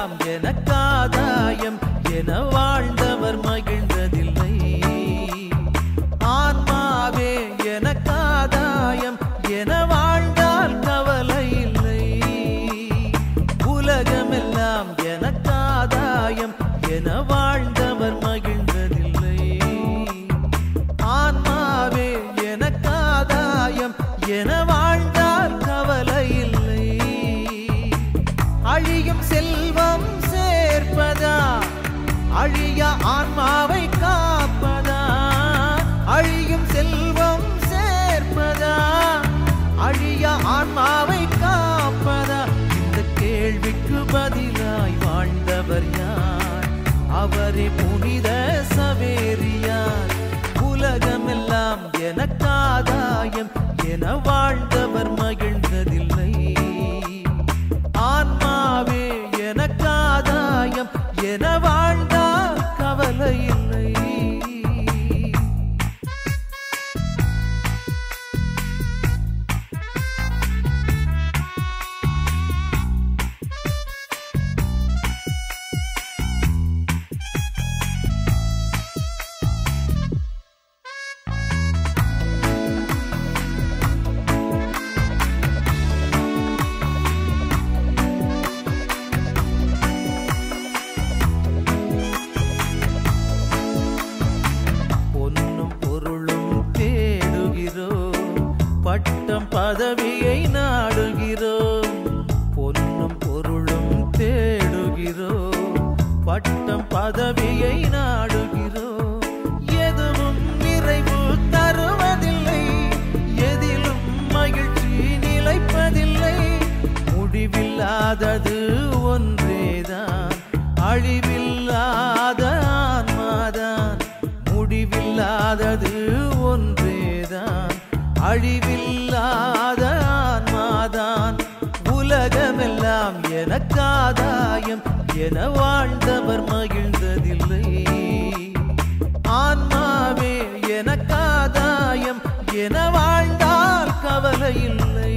உலகமெல்லாம் எனக்காதாயம் என வாழ்ந்தவர் மகிழ்ந்ததில்லை ஆன்மாவே எனக்காதாயம் என வாழ்ந்தால் கவலை இல்லை உலகமெல்லாம் எனக்காதாயம் என வாழ்ந்தவர் மகிழ்ந்ததில்லை ஆன்மாவே எனக்காதாயம் என வாழ்ந்தால் கவலை இல்லை அழியும் செல்வம் சேர்ப்பதா அழிய ஆன்மாவை காப்பதா அழியும் செல்வம் சேர்ப்பதா அழிய ஆன்மாவை காப்பதா இந்த கேள்விக்கு பதிலாய் வாழ்ந்தவர் யார் அவரே புனித சவேரியார் உலகமெல்லாம் எனக்காதாயம் என வாழ்ந்தவர் மகிழ்ந்ததில்லை ஆன்மாவே எனக்காதாயம் என வாழ்ந்தால் கவலை இல்லை பொன்னும் பொருளும் தேடுகிறோம் பட்டம் பதவியை நாடுகிறோம் பொன்னும் பொருளும் தேடுகிறோம் பட்டம் பதவியை நாடுகிறோம் எதுவும் நிறைவு தருவதில்லை எதிலும் மகிழ்ச்சி நிலைப்பதில்லை முடிவில்லாதது ஒன்றேதான் அழிவில்லாத ஆன்மாதான் முடிவில்லாதது ஒன்றேதான் அழிவில்லாத ஆன்மாதான் உலகமெல்லாம் எனக்காதாயம் என வாழ்ந்தவர் மகிழ்ந்ததில்லை ஆன்மாவே எனக்காதாயம் என வாழ்ந்தால் கவலை இல்லை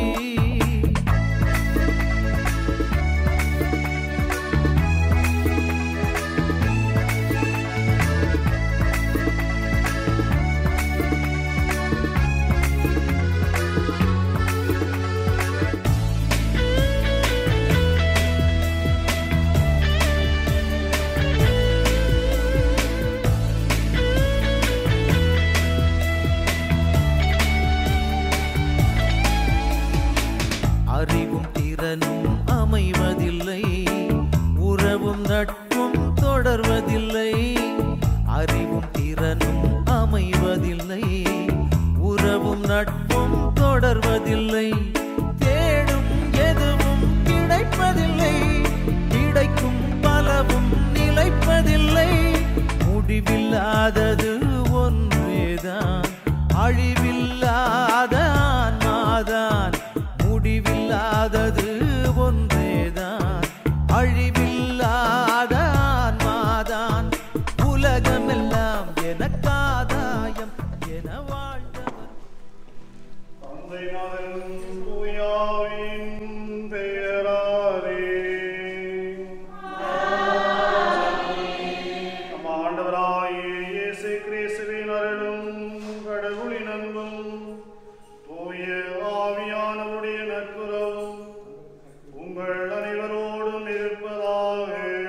அறிவும் திறனும் அமைவதில்லை உறவும் நட்பும் தொடர்வதில்லை அறிவும் திறனும் அமைவதில்லை உறவும் நட்பும் தொடர்வதில்லை தேடும் எதுவும் கிடைப்பதில்லை கிடைக்கும் பலவும் நிலைப்பதில்லை முடிவில்லாதது ஒன்றேதான் அழிவில்லாத ஆன்மாதான் முடிவில்லாதது ஒன்றேதான் அழிவில்லாத ஆன்மாதான் உலகமெல்லாம் எனக்காதாயம் என வாழ்ந்தவர் தந்தை மகன் தூயாவின் பெயராலே நம் ஆண்டவராகிய இயேசு கிறிஸ்துவின் அருளும் கடவுளின் அன்பும் தூய ஆவியானவருடைய நட்புறவும் உங்கள் அனைவரோடும் இருப்பதாக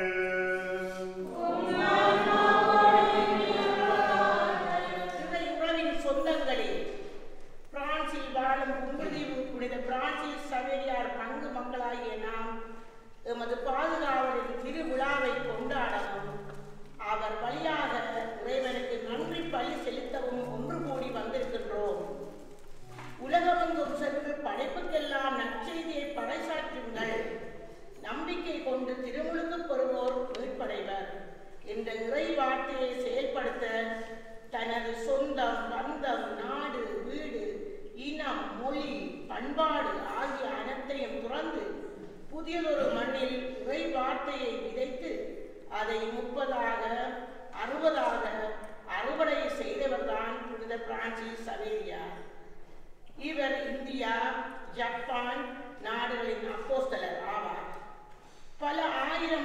இறை உறவின் சொந்தங்களே பிரான்சில் வாழும் கும்பதீவு புனித பிரான்சிஸ் சவேரியார் பங்கு மக்களாகிய நாம் எமது பாதுகாவலின் திருவிழாவை கொண்டாடவும் அவர் வழியாக இறைவனுக்கு நன்றி பலி செலுத்தவும் ஒன்று கூடி வந்திருக்கின்றோம் உலகமெங்கும் சென்று படைப்புக்கெல்லாம் நற்செய்தியை பறைசாற்றுங்கள் நம்பிக்கை கொண்டு திருமுழுக்கு பெறுவோர் மீட்படைவர் என்ற இறை வார்த்தையை செயல்படுத்த தனது சொந்தம் பந்தம் நாடு வீடு இனம் மொழி பண்பாடு ஆகிய அனைத்தையும் துறந்து புதியதொரு மண்ணில் இறை வார்த்தையை விதைத்து அதை முப்பதாக அறுபதாக அறுவடை செய்தவர்தான் புனித பிரான்சிஸ் சவேரியார் இவர் இந்தியா ஜப்பான் நாடுகளின் அப்போஸ்தலர் ஆவார் பல ஆயிரம்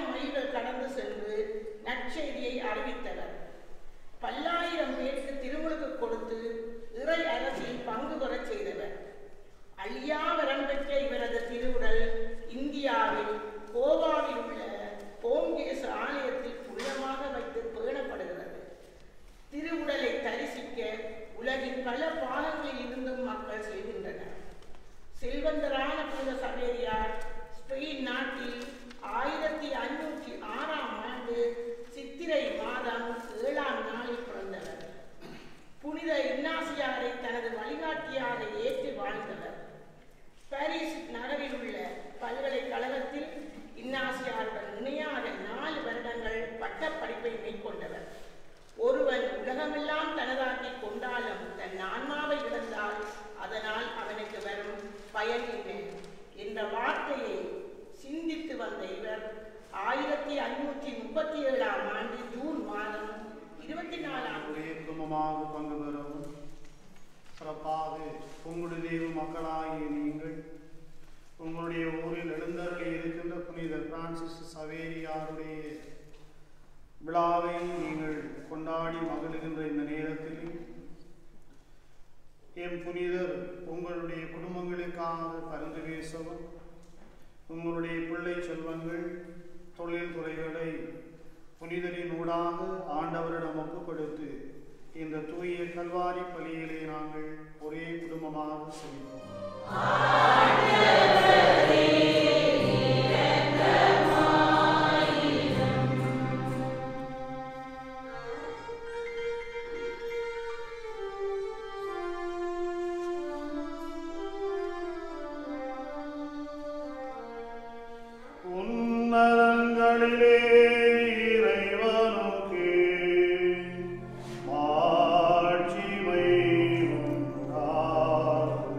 நற்செய்தியை அறிவித்தவர் பல்லாயிரம் பேருக்கு திருமுழுக்கு கொடுத்து இறை அரசில் பங்கு பெறச் செய்தவர் அழியா வரம் பெற்ற இவரது திருவுடல் இந்தியாவில் கோவாவில் உள்ள ஓங்கேச ஆலயத்தில் புனிதமாக வைத்து பேணப்படுகிறது திருவுடலை தரிசிக்க உலகின் பல பாகங்களில் இருந்தும் மக்கள் செல்கின்றனர் செல்வந்தரான புனித சவேரியார் ஸ்பெயின் நாட்டில் ஆயிரத்தி ஐநூற்றி ஆறாம் ஆண்டு சித்திரை மாதம் ஏழாம் நாளில் பிறந்தவர் புனித இன்னாசியாரை தனது வழிகாட்டியாக ஏற்று வாழ்ந்தவர் பாரிஸ் நகரில் உள்ள பல்கலைக்கழகத்தில் இன்னாசியாருடன் இணையாக நாலு வருடங்கள் பட்டப்படிப்பை மேற்கொண்டவர் ஒருவன் உலகமெல்லாம் தனதாக்கி கொண்டாலும் தன் ஆன்மாவை இழந்தால் அதனால் அவனுக்கு வரும் பயன் என்ன என்ற வார்த்தையை சிந்தித்து வந்த இவர் ஆயிரத்தி ஐநூற்றி முப்பத்தி ஏழாம் ஆண்டு ஜூன் மாதம் இருபத்தி நாலாம் ஒரே குடும்பமாக பங்கு பெறவும் சிறப்பாக உங்களுடைய தெய்வ மக்களாகிய நீங்கள் உங்களுடைய ஊரில் எழுந்தருளி இருக்கின்ற புனித பிரான்சிஸ் சவேரியாருடைய விழாவை நீங்கள் கொண்டாடி மகிழ்கின்ற இந்த நேரத்தில் என் புனிதர் உங்களுடைய குடும்பங்களுக்காக பரிந்து பேசவும் உங்களுடைய பிள்ளை செல்வங்கள் தொழில் துறைகளை புனிதரின் ஊடாக ஆண்டவரிடம் ஒப்புக் கொடுத்து இந்த தூய கல்வாரி பலியிலே நாங்கள் ஒரே குடும்பமாக செல்வோம் உன்னதங்களிலே இறைவனுக்கு மாட்சிமை உண்டாகும்.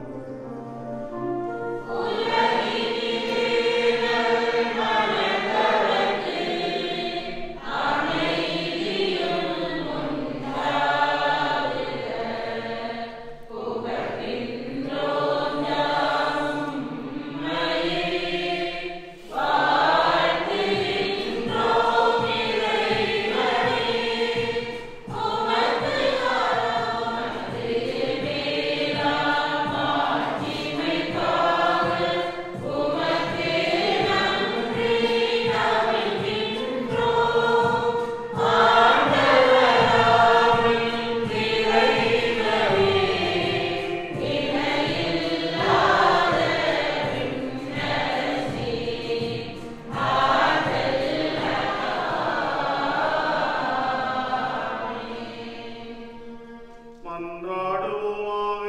மன்றாடுவோமாக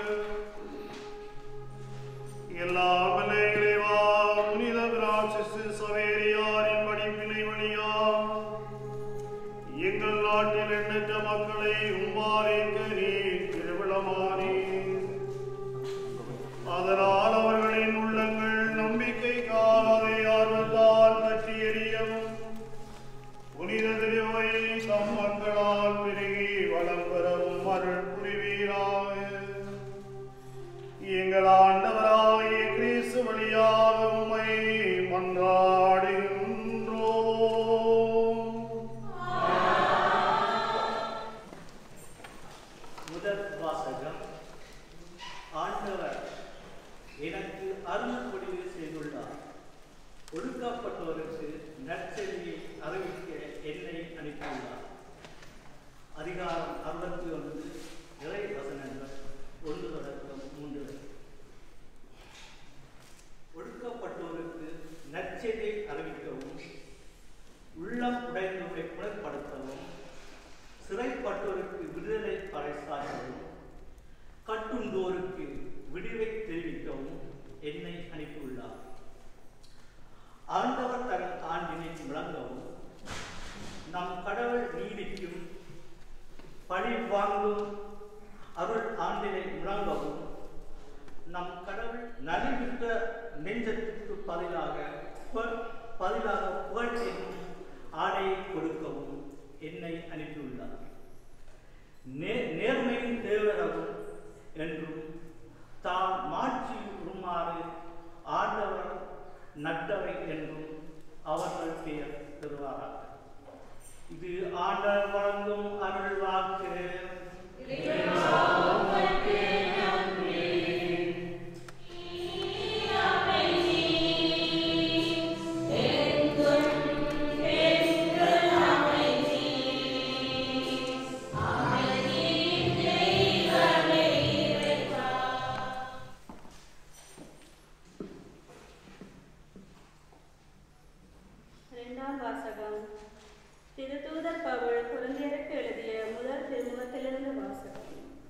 எல்லாம் வல்ல இறைவா, புனித பிரான்சிசு சவேரியாரின் படிப்பினை வழியா எங்கள் நாட்டில் எண்ணற்ற மக்களை உம்பாலைக்கு நீ திருவிழமானே அதனால் அவர்களின் உள்ளங்கள் நம்பிக்கை காலதை ஆர்வத்தால் பற்றி எறியவும் புனித திருவை தம் மக்களால் பெருகி வளம் பெறவும் அருள் புரிவீராக எங்கள் ஆண்டவராகிய கிறிஸ்து வழியாக உம்மை மன்றாடுகின்றோம் முதல் வாசகம் ஆண்டவர் எனக்கு அருள் பொழிவு செய்துள்ளார் ஒடுக்கப்பட்டோருக்கு நற்செய்தியை அறிவிக்க என்னை அனுப்பியுள்ளார் அதிகாரம் அறுபத்தி ஒன்று இறை வசனங்கள் ஒன்று தொடக்கம் மூன்று வரை ஒடுக்கப்பட்டோருக்கு நற்செய்தியை அறிவிக்கவும் உள்ளம் உடைந்தோரை குணப்படுத்தவும் சிறைப்பட்டோருக்கு விடுதலை பறைசாற்றவும் கட்டுண்டோருக்கு விடுவை தெரிவிக்கவும் என்னை அனுப்பியுள்ளார் ஆண்டவர் தன் ஆண்டினை முழங்கவும் நம் கடவுள் நீதிக்கும் பழி வாங்கும் அருள் ஆண்டினை முழங்கவும் நம் கடவுள் நலிவிட்ட நெஞ்சத்துக்கு பதிலாக புகழ் பதிலாக புகழ் என்னும் ஆடையை கொடுக்கவும் என்னை அனுப்பியுள்ளார் நே நேர்மையின் தேவரவும் என்றும் தாம் மாட்சி உருமாறு ஆண்டவர் நட்டவை என்றும் அவர்கள் பெயர் பெறுவாராக இது ஆண்டவர் வழங்கும் அருள் வாக்கு இரண்டாம் வாசகம் திருத்தூதர் பவுல் குழந்தையருக்கு எழுதிய முதல் திருமுகத்திலிருந்து வாசகம்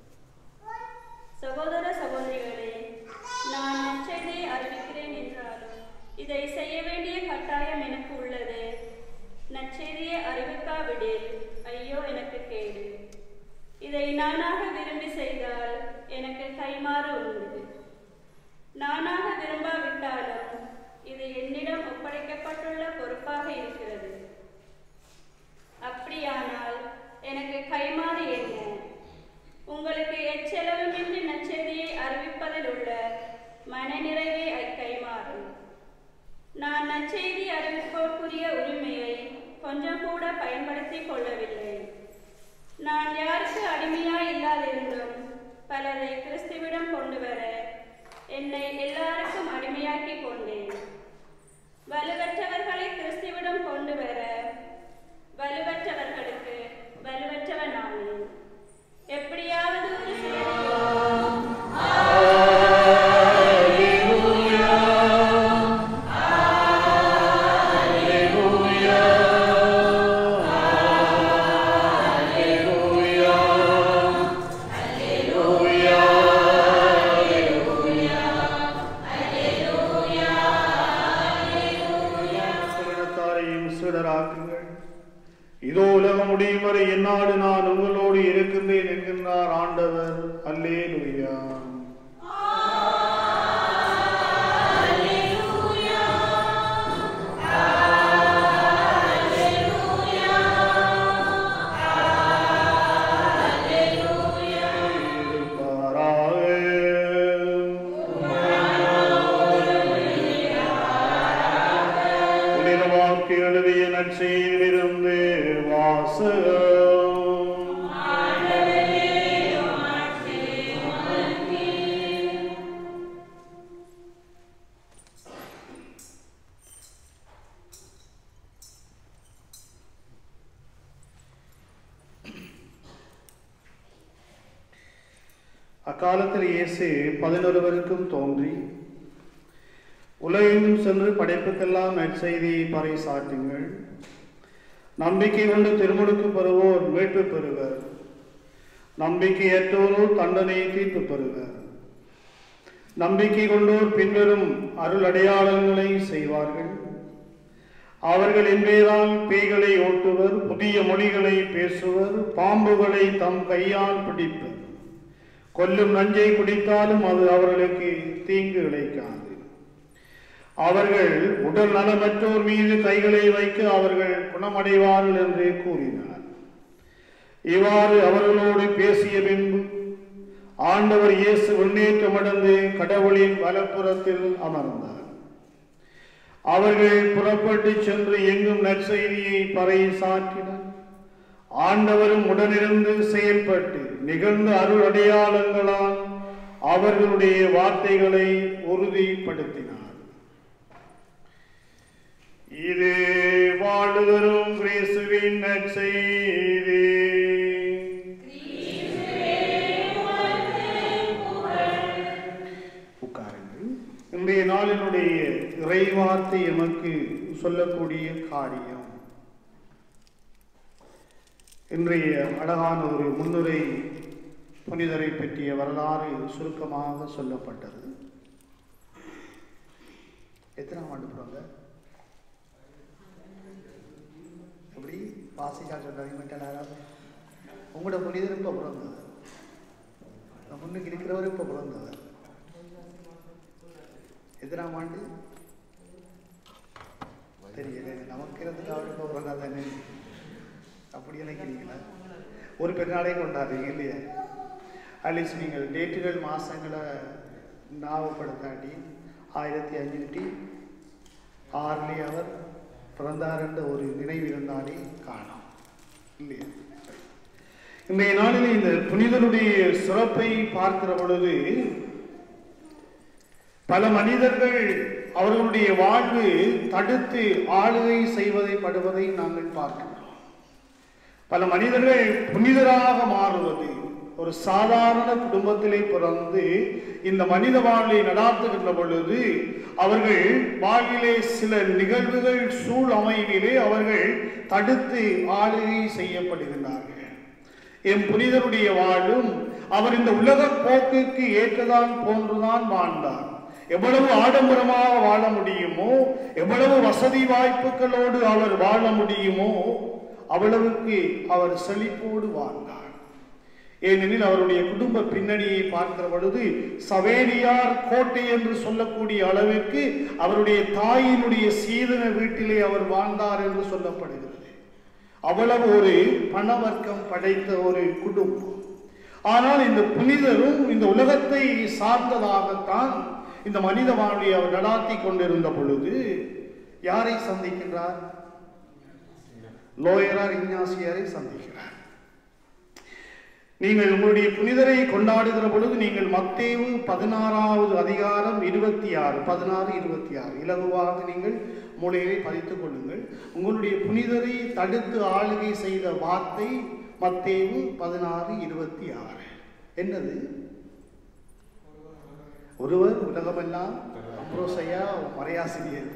சகோதர சகோதரிகளே நான் நற்செய்தியை அறிவிக்கிறேன் என்றாலும் இதை செய்ய வேண்டிய கட்டாயம் எனக்கு உள்ளது நற்செய்தியை அறிவிக்காவிடில் ஐயோ எனக்கு கேடு இதை நானாக விரும்பி செய்தால் எனக்கு கைமாறு உண்டு நானாக விரும்பாவிட்டாலும் இது என்னிடம் ஒப்படைக்கப்பட்டுள்ள பொறுப்பாக இருக்கிறது அப்படியானால் எனக்கு கைமாறு என்ன உங்களுக்கு எச்செலவுமின்றி நற்செய்தியை அறிவிப்பதில் உள்ள மனநிறைவே அக்கைமாறும் நான் நற்செய்தி அறிவிப்போருக்குரிய உரிமையை கொஞ்சம் கூட பயன்படுத்திக் கொள்ளவில்லை நான் யாருக்கு அடிமையாய் இல்லாதிருந்தும் பலரை கிறிஸ்துவிடம் கொண்டு வர என்னை எல்லாருக்கும் அடிமையாக்கி கொண்டேன் வலுவற்றவர்களை கிறிஸ்துவிடம் கொண்டு வர வலுவற்றவர்களுக்கு வலுவற்றவனானேன் எப்படியாவது ஒரு செயலில் இனத்தாரையும் சீடராக்குங்கள் இதோ உலகம் முடியும் வரை என்னாடு நான் உங்களோடு இருக்கின்றேன் என்கின்றார் ஆண்டவர் அல்லேலூயா புனித வாக்கு எழுதிய நற்செய்தியிலிருந்து வாசகம் அக்காலத்தில் இயேசு பதினொருவருக்கும் தோன்றி உலகெங்கும் சென்று படைப்புக்கெல்லாம் நற்செய்தியை பறைசாற்றுங்கள் நம்பிக்கை கொண்டு திருமுழுக்கு பெறுவோர் மீட்பு பெறுவர் நம்பிக்கையற்றோரோ தண்டனை தீர்ப்பு பெறுவர் நம்பிக்கை கொண்டோர் பின்வரும் அருள் அடையாளங்களை செய்வார்கள் அவர்கள் என்பேரால் பேய்களை ஓட்டுவர் புதிய மொழிகளை பேசுவர் பாம்புகளை தம் கையால் பிடிப்பர் கொல்லும் நஞ்சை குடித்தாலும் அது அவர்களுக்கு தீங்கு இழைக்காது அவர்கள் உடல் நலமற்றோர் மீது கைகளை வைக்க அவர்கள் குணமடைவார்கள் என்று கூறினார் இவ்வாறு அவர்களோடு பேசிய பின்பு ஆண்டவர் இயேசு முன்னேற்றமடைந்து கடவுளின் வலப்புறத்தில் அமர்ந்தார் அவர்கள் புறப்பட்டு சென்று எங்கும் நற்செய்தியை பறை சாற்றினர் ஆண்டவரும் உடனிருந்து செயல்பட்டு நிகழ்ந்த அருள் அடையாளங்களால் அவர்களுடைய வார்த்தைகளை உறுதிப்படுத்தினார் இது வாழுதரும் கிறிஸ்துவின் நற்செய்தி உட்காருங்கள் இன்றைய நாளினுடைய இறைவார்த்தை எமக்கு சொல்லக்கூடிய காரியம் இன்றைய அழகான ஒரு முன்னுரை புனிதரை பற்றிய வரலாறு சுருக்கமாக சொல்லப்பட்டது எத்தனாம் ஆண்டு போறாங்க எப்படி வாசிக்கா சொல்றாங்க மட்டும் உங்களோட புனிதர் இப்போ பிறந்தவர் நம்ம முன்னுக்கு இருக்கிறவர் இப்போ பிறந்தவர் எத்தனாம் ஆண்டு தெரியல நமக்கு இருந்து அவர் இப்போ பிறந்தாதானே அப்படி நினைக்கிறீங்களா ஒரு பெருநாளையும் கொண்டாடுறீங்க இல்லையா அட்லீஸ்ட் நீங்கள் டேட்டுகள் மாதங்களை ஞாபகப்படுத்தாட்டி ஆயிரத்தி அஞ்சூற்றி ஆறுலேயே அவர் பிறந்தார் என்ற ஒரு நினைவு இருந்தாலே காணும் இல்லையா இன்றைய நாளில் இந்த புனிதருடைய சிறப்பை பார்க்கிற பொழுது பல மனிதர்கள் அவர்களுடைய வாழ்வு தடுத்து ஆளுகை செய்வதை படுவதை நாங்கள் பார்க்கிறோம் பல மனிதர்கள் புனிதராக மாறுவது ஒரு சாதாரண குடும்பத்திலே பிறந்து இந்த மனித வாழ்வை நடாத்துகின்ற பொழுது அவர்கள் வாழ்விலே சில நிகழ்வுகள் சூழ் அமைவிலே அவர்கள் தடுத்து ஆளுகை செய்யப்படுகின்றார்கள் என் புனிதருடைய வாழும் அவர் இந்த உலக போக்குக்கு ஏற்றதான் போன்றுதான் வாழ்ந்தார் எவ்வளவு ஆடம்பரமாக வாழ முடியுமோ எவ்வளவு வசதி வாய்ப்புகளோடு அவர் வாழ முடியுமோ அவ்வளவுக்கு அவர் செழிப்போடு வாழ்ந்தார் ஏனெனில் அவருடைய குடும்ப பின்னணியை பார்க்கிற பொழுது சவேரியார் கோட்டை என்று சொல்லக்கூடிய அளவிற்கு அவருடைய தாயினுடைய சீதன வீட்டிலே அவர் வாழ்ந்தார் என்று சொல்லப்படுகிறது அவ்வளவு ஒரு பணவர்க்கம் படைத்த ஒரு குடும்பம் ஆனால் இந்த புனிதரும் இந்த உலகத்தை சார்ந்ததாகத்தான் இந்த மனித வாழ்வை அவர் நடாத்தி கொண்டிருந்த பொழுது யாரை சந்திக்கின்றார் லோயரார் இஞ்ஞாசியாரை சந்திக்கிறார் நீங்கள் உங்களுடைய புனிதரை கொண்டாடுகிற பொழுது நீங்கள் மத்தேவு பதினாறாவது அதிகாரம் இருபத்தி ஆறு பதினாறு இருபத்தி ஆறு இலகுவாக நீங்கள் மூலையை பதித்துக் கொள்ளுங்கள் உங்களுடைய புனிதரை தடுத்து ஆளுகை செய்த வார்த்தை மத்தேவு பதினாறு இருபத்தி ஆறு என்னது ஒருவர் உலகமெல்லாம் அம்ரோசையா மறையாசிரியர்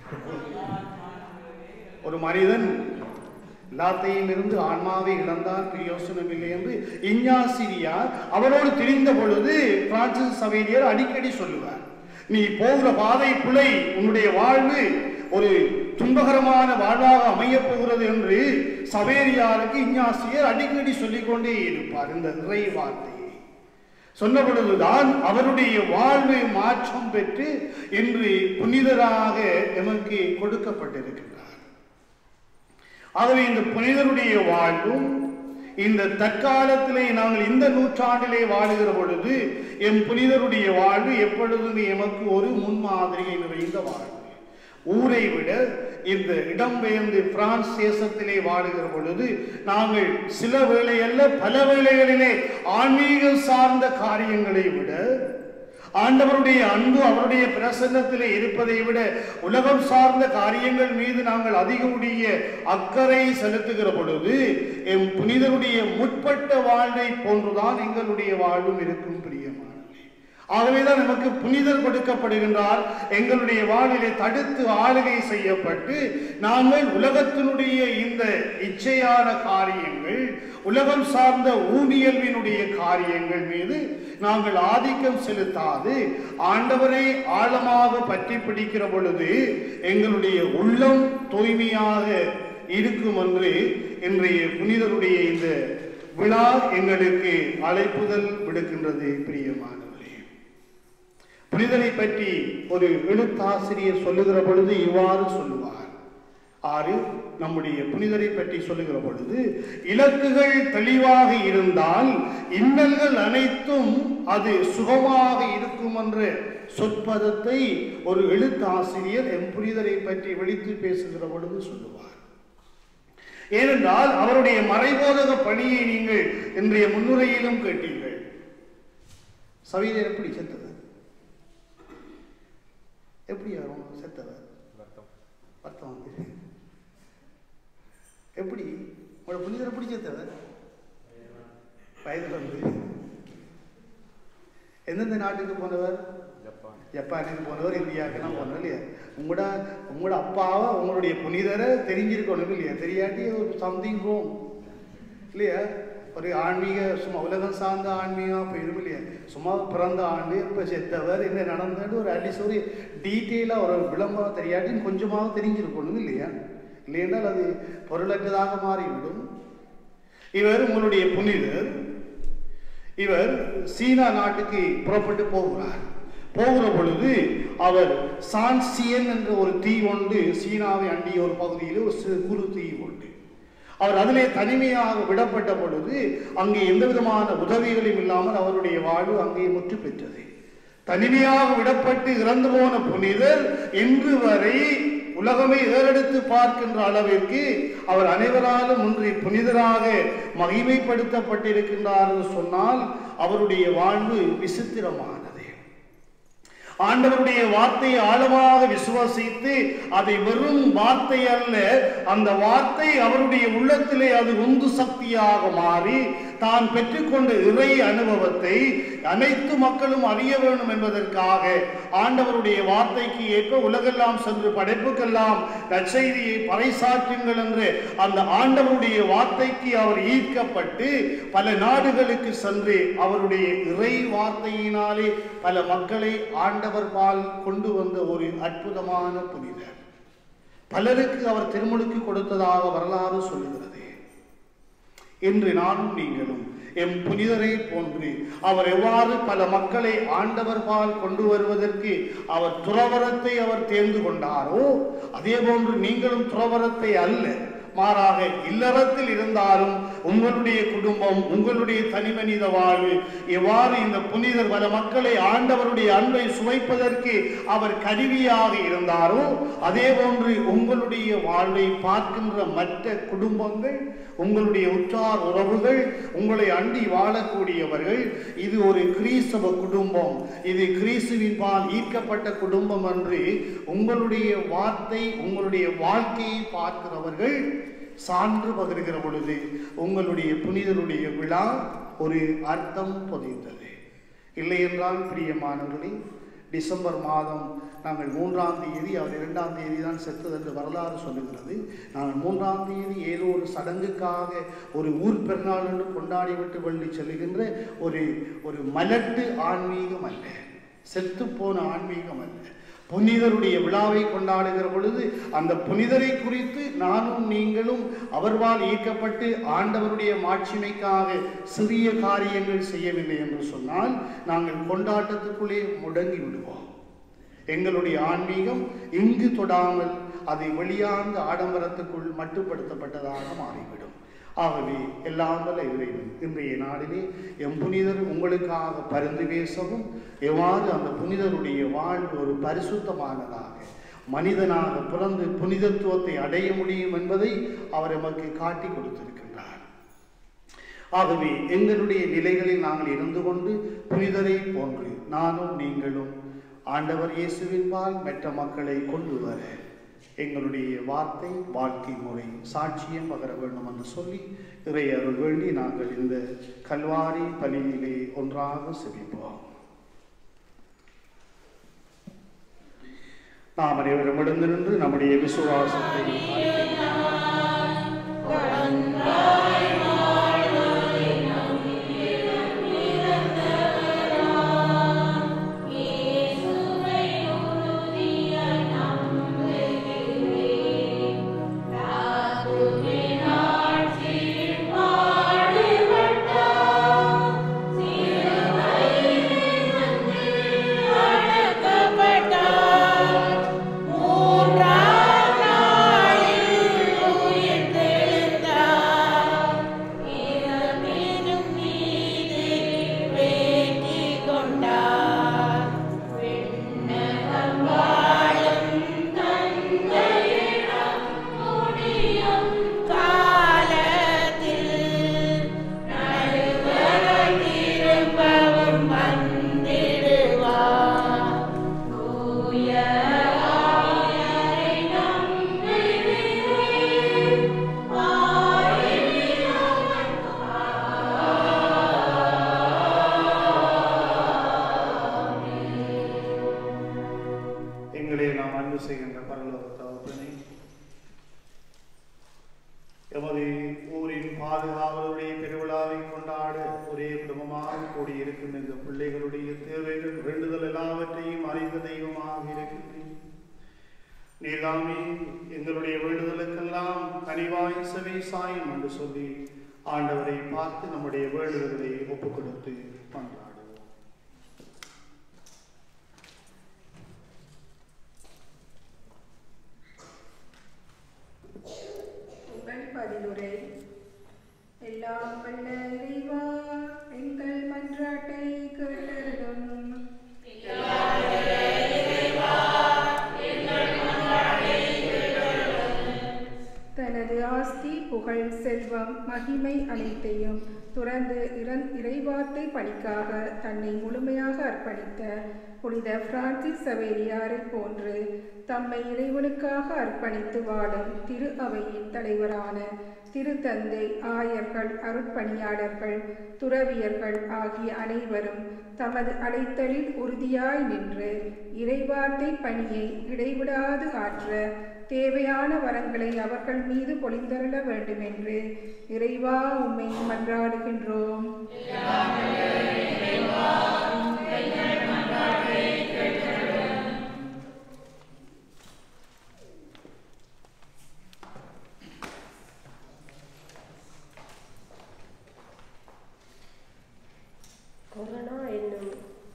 ஒரு மனிதன் எல்லாத்தையும் இருந்து ஆன்மாவை இழந்தார் பிரயோசனம் இல்லை என்று இஞ்ஞாசிரியார் அவரோடு திரிந்த பொழுது பிரான்சிஸ் சவேரியர் அடிக்கடி சொல்லுவார் நீ போகிற பாதை புலை உன்னுடைய வாழ்வு ஒரு துன்பகரமான வாழ்வாக அமையப் போகிறது என்று சவேரியாருக்கு இஞ்ஞாசியர் அடிக்கடி சொல்லிக்கொண்டே இருப்பார் இந்த இறை வார்த்தையை சொன்ன பொழுதுதான் அவருடைய வாழ்வு மாற்றம் பெற்று இன்று புனிதராக எமக்கு கொடுக்கப்பட்டிருக்கிறார் ஆகவே இந்த புனிதருடைய வாழ்வும் இந்த தற்காலத்திலே நாங்கள் இந்த நூற்றாண்டிலே வாழுகிற பொழுது எம் புனிதருடைய வாழ்வு எப்பொழுதுமே எமக்கு ஒரு முன்மாதிரியை நிறைந்த வாழ்வு ஊரை விட இந்த இடம்பெயர்ந்து பிரான்ஸ் தேசத்திலே வாழுகிற பொழுது நாங்கள் சில வேளையல்ல பல வேளைகளிலே ஆன்மீகம் சார்ந்த காரியங்களை விட ஆண்டவருடைய அன்பு அவருடைய பிரசன்னத்திலே இருப்பதை விட உலகம் சார்ந்த காரியங்கள் மீது நாங்கள் அதிகமுடைய அக்கறை செலுத்துகிற பொழுது எம் புனிதருடைய முற்பட்ட வாழ்வை போன்றுதான் எங்களுடைய வாழ்வும் இருக்கும் பிரியமானவர்களே ஆகவேதான் நமக்கு புனிதர் கொடுக்கப்படுகின்றார் எங்களுடைய வாழ்விலே தடுத்து ஆளுகை செய்யப்பட்டு நாங்கள் உலகத்தினுடைய இந்த இச்சையான காரியங்கள் உலகம் சார்ந்த ஊனியல்வினுடைய காரியங்கள் மீது நாங்கள் ஆதிக்கம் செலுத்தாது ஆண்டவரை ஆழமாக பற்றி பிடிக்கிற பொழுது எங்களுடைய உள்ளம் தூய்மையாக இருக்கும் என்று இன்றைய புனிதருடைய இந்த விழா எங்களுக்கு அழைப்புதல் விடுக்கின்றது பிரியமானவர்களே புனிதரை பற்றி ஒரு எழுத்தாசிரியர் சொல்லுகிற பொழுது இவ்வாறு சொல்லுவார் ஆறு நம்முடைய புனிதரை பற்றி சொல்லுகிற பொழுது இலக்குகள் தெளிவாக இருந்தால் இன்னல்கள் அனைத்தும் அது சுகமாக இருக்கும் என்ற சொற்பதத்தை ஒரு எழுத்தாசிரியர் எம் புனிதரை பற்றி வெளித்து பேசுகிற பொழுது சொல்லுவார் ஏனென்றால் அவருடைய மறைபோதக பணியை நீங்கள் இன்றைய முன்னுரையிலும் கேட்டீர்கள் சவீரர் எப்படி செத்தவர் எப்படி யாரும் செத்தவர் வருத்தம் வந்து எப்படி உங்களோட புனிதர் எப்படி செத்தவர் வயது வந்து எந்தெந்த நாட்டுக்கு போனவர் ஜப்பானுக்கு போனவர் இந்தியாவுக்கெல்லாம் போனவர் இல்லையா உங்களோட உங்களோட அப்பாவை உங்களுடைய புனிதரை தெரிஞ்சிருக்கணும் இல்லையா தெரியாட்டி ஒரு சம்திங் ரோம் இல்லையா ஒரு ஆன்மீக சும்மா உலகம் சார்ந்த ஆன்மீகம் போயிடும் இல்லையா சும்மா பிறந்த ஆண்டு இப்போ செத்தவர் என்ன நடந்தது ஒரு அட்லீஸ்ட் ஒரு டீட்டெயிலாக ஒரு விளம்பரம் தெரியாட்டி கொஞ்சமாக தெரிஞ்சிருக்கணும் இல்லையா இல்லையென்றால் அது பொருளற்றதாக மாறிவிடும் இவர் உங்களுடைய புனிதர் இவர் சீனா நாட்டுக்கு புறப்பட்டு போகிறார் போகிற பொழுது அவர் சான்சியன் என்ற ஒரு தீ ஒன்று சீனாவை அண்டிய ஒரு பகுதியில் ஒரு சிறு குறு தீ உண்டு அவர் அதிலே தனிமையாக விடப்பட்ட பொழுது அங்கே எந்த விதமான உதவிகளும் இல்லாமல் அவருடைய வாழ்வு அங்கே முற்று பெற்றது தனிமையாக விடப்பட்டு இறந்து போன புனிதர் இன்று வரை உலகமே ஏறெடுத்து பார்க்கின்ற அளவிற்கு அவர் அனைவராலும் ஒன்றி புனிதராக மகிமைப்படுத்தப்பட்டிருக்கின்றார் என்று சொன்னால் அவருடைய வாழ்வு விசித்திரமானது ஆண்டவருடைய வார்த்தையை ஆழமாக விசுவாசித்து அதை வெறும் வார்த்தை அல்ல அந்த வார்த்தை அவருடைய உள்ளத்திலே அது உந்து சக்தியாக மாறி தான் பெற்றுக்கொண்ட இறை அனுபவத்தை அனைத்து மக்களும் அறிய வேண்டும் என்பதற்காக ஆண்டவருடைய வார்த்தைக்கு ஏற்ப உலகெல்லாம் சென்று படைப்புக்கெல்லாம் நற்செய்தியை பறைசாற்றுங்கள் என்று அந்த ஆண்டவருடைய வார்த்தைக்கு அவர் ஈர்க்கப்பட்டு பல நாடுகளுக்கு சென்று அவருடைய இறை வார்த்தையினாலே பல மக்களை ஆண்டவர் பால் கொண்டு வந்த ஒரு அற்புதமான புனிதர் பலருக்கு அவர் திருமுழுக்கு கொடுத்ததாக வரலாறு சொல்லுகிறது என்று நானும் நீங்களும் எம் புனிதரை போன்று அவர் எவ்வாறு பல மக்களை ஆண்டவர் பால் கொண்டு வருவதற்கு அவர் துறவரத்தை அவர் தேர்ந்து கொண்டாரோ அதே போன்று நீங்களும் துறவரத்தை அல்ல மாறாக இல்லறத்தில் இருந்தாலும் உங்களுடைய குடும்பம் உங்களுடைய தனிமனித வாழ்வு எவ்வாறு இந்த புனிதர் பல மக்களை ஆண்டவருடைய அன்பை சுவைப்பதற்கு அவர் கருவியாக இருந்தாரோ அதே போன்று உங்களுடைய வாழ்வை பார்க்கின்ற மற்ற குடும்பங்கள் உங்களுடைய உற்றார் உறவுகள் உங்களை அண்டி வாழக்கூடியவர்கள் இது ஒரு கிறிஸ்தவ குடும்பம் இது கிறிஸ்துவின் பால் ஈர்க்கப்பட்ட குடும்பம் என்று உங்களுடைய வார்த்தை உங்களுடைய வாழ்க்கையை பார்க்கிறவர்கள் சான்று பகிர்கிற பொழுது உங்களுடைய புனிதருடைய விழா ஒரு அர்த்தம் பொதிந்தது இல்லை என்றால் பிரியமானவர்களே டிசம்பர் மாதம் நாங்கள் மூன்றாம் தேதி அவர் இரண்டாம் தேதி தான் செத்தது என்று வரலாறு சொல்லுகிறது நாங்கள் மூன்றாம் தேதி ஏதோ ஒரு சடங்குக்காக ஒரு ஊர் பெருநாள் என்று கொண்டாடிவிட்டு வெள்ளி செல்லுகின்ற ஒரு ஒரு மலட்டு ஆன்மீகம் அல்ல செத்துப்போன ஆன்மீகம் அல்ல புனிதருடைய விழாவை கொண்டாடுகிற பொழுது அந்த புனிதரை குறித்து நானும் நீங்களும் அவர்வால் ஈர்க்கப்பட்டு ஆண்டவருடைய மாட்சிமைக்காக சிறிய காரியங்கள் செய்யவில்லை என்று சொன்னால் நாங்கள் கொண்டாட்டத்துக்குள்ளே முடங்கி விடுவோம் எங்களுடைய ஆன்மீகம் இங்கு தொடாமல் அதை வெளியார்ந்த ஆடம்பரத்துக்குள் மட்டுப்படுத்தப்பட்டதாக மாறிவிடும் ஆகவே எல்லாம் வல்ல இறைவன் இன்றைய நாளிலே எம் புனிதர் உங்களுக்காக பரிந்து பேசவும் எவ்வாறு அந்த புனிதருடைய வாழ்வு ஒரு பரிசுத்தமானதாக மனிதனாக பிறந்து புனிதத்துவத்தை அடைய முடியும் என்பதை அவர் எமக்கு காட்டி கொடுத்திருக்கின்றார் ஆகவே எங்களுடைய நிலைகளில் நாங்கள் இருந்து கொண்டு புனிதரை போன்று நானும் நீங்களும் ஆண்டவர் இயேசுவின் பால் மற்ற மக்களை கொண்டு வர எங்களுடைய வார்த்தை வாழ்க்கை முறை சாட்சியம் பகர வேண்டும் என்று சொல்லி இறை அருள் வேண்டி நாங்கள் இந்த கல்வாரி பலியிலே ஒன்றாக செவிப்போம் நாம் அனைவரும் எழுந்து நின்று நம்முடைய விசுவாசத்தை அறிக்கையிடுவோம். எங்களை நாம் அன்பு செய்கின்ற பரலோக தகப்பனே எமது ஊரின் பாதுகாவலுடைய பெருவிழாவை கொண்டாட ஒரே குடும்பமாக கூடியிருக்கும் இந்த பிள்ளைகளுடைய தேவைகள் வேண்டுதல் எல்லாவற்றையும் அறிந்த தெய்வமாக இருக்கின்றேன் நீர்தாமே எங்களுடைய வேண்டுதலுக்கெல்லாம் கனிவாய் செவி சாயும் என்று சொல்லி ஆண்டவரை பார்த்து நம்முடைய வேண்டுதல்களை ஒப்புக் கொடுத்து பண்றாடுவோம் உங்கள் பதிலுரை எல்லாம் வல்ல இறைவா எங்கள் மன்றாட்டை கேட்டருளும் புகழ் செல்வம் மகிமை அனைத்தையும் துறந்து இறந் இறைவார்த்தை பணிக்காக தன்னை முழுமையாக அர்ப்பணித்த புனித பிரான்சிஸ் சவேரியாரை போன்று தம்மை இறைவனுக்காக அர்ப்பணித்து வாழும் திரு அவையின் தலைவரான திருத்தந்தை ஆயர்கள் அருட்பணியாளர்கள் துறவியர்கள் ஆகிய அனைவரும் தமது அழைத்தலில் உறுதியாய் நின்று இறைவார்த்தை பணியை இடைவிடாது ஆற்ற தேவையான வரங்களை அவர்கள் மீது பொழிந்தருள வேண்டுமென்று இறைவா உம்மை மன்றாடுகின்றோம் கொரோனா என்னும்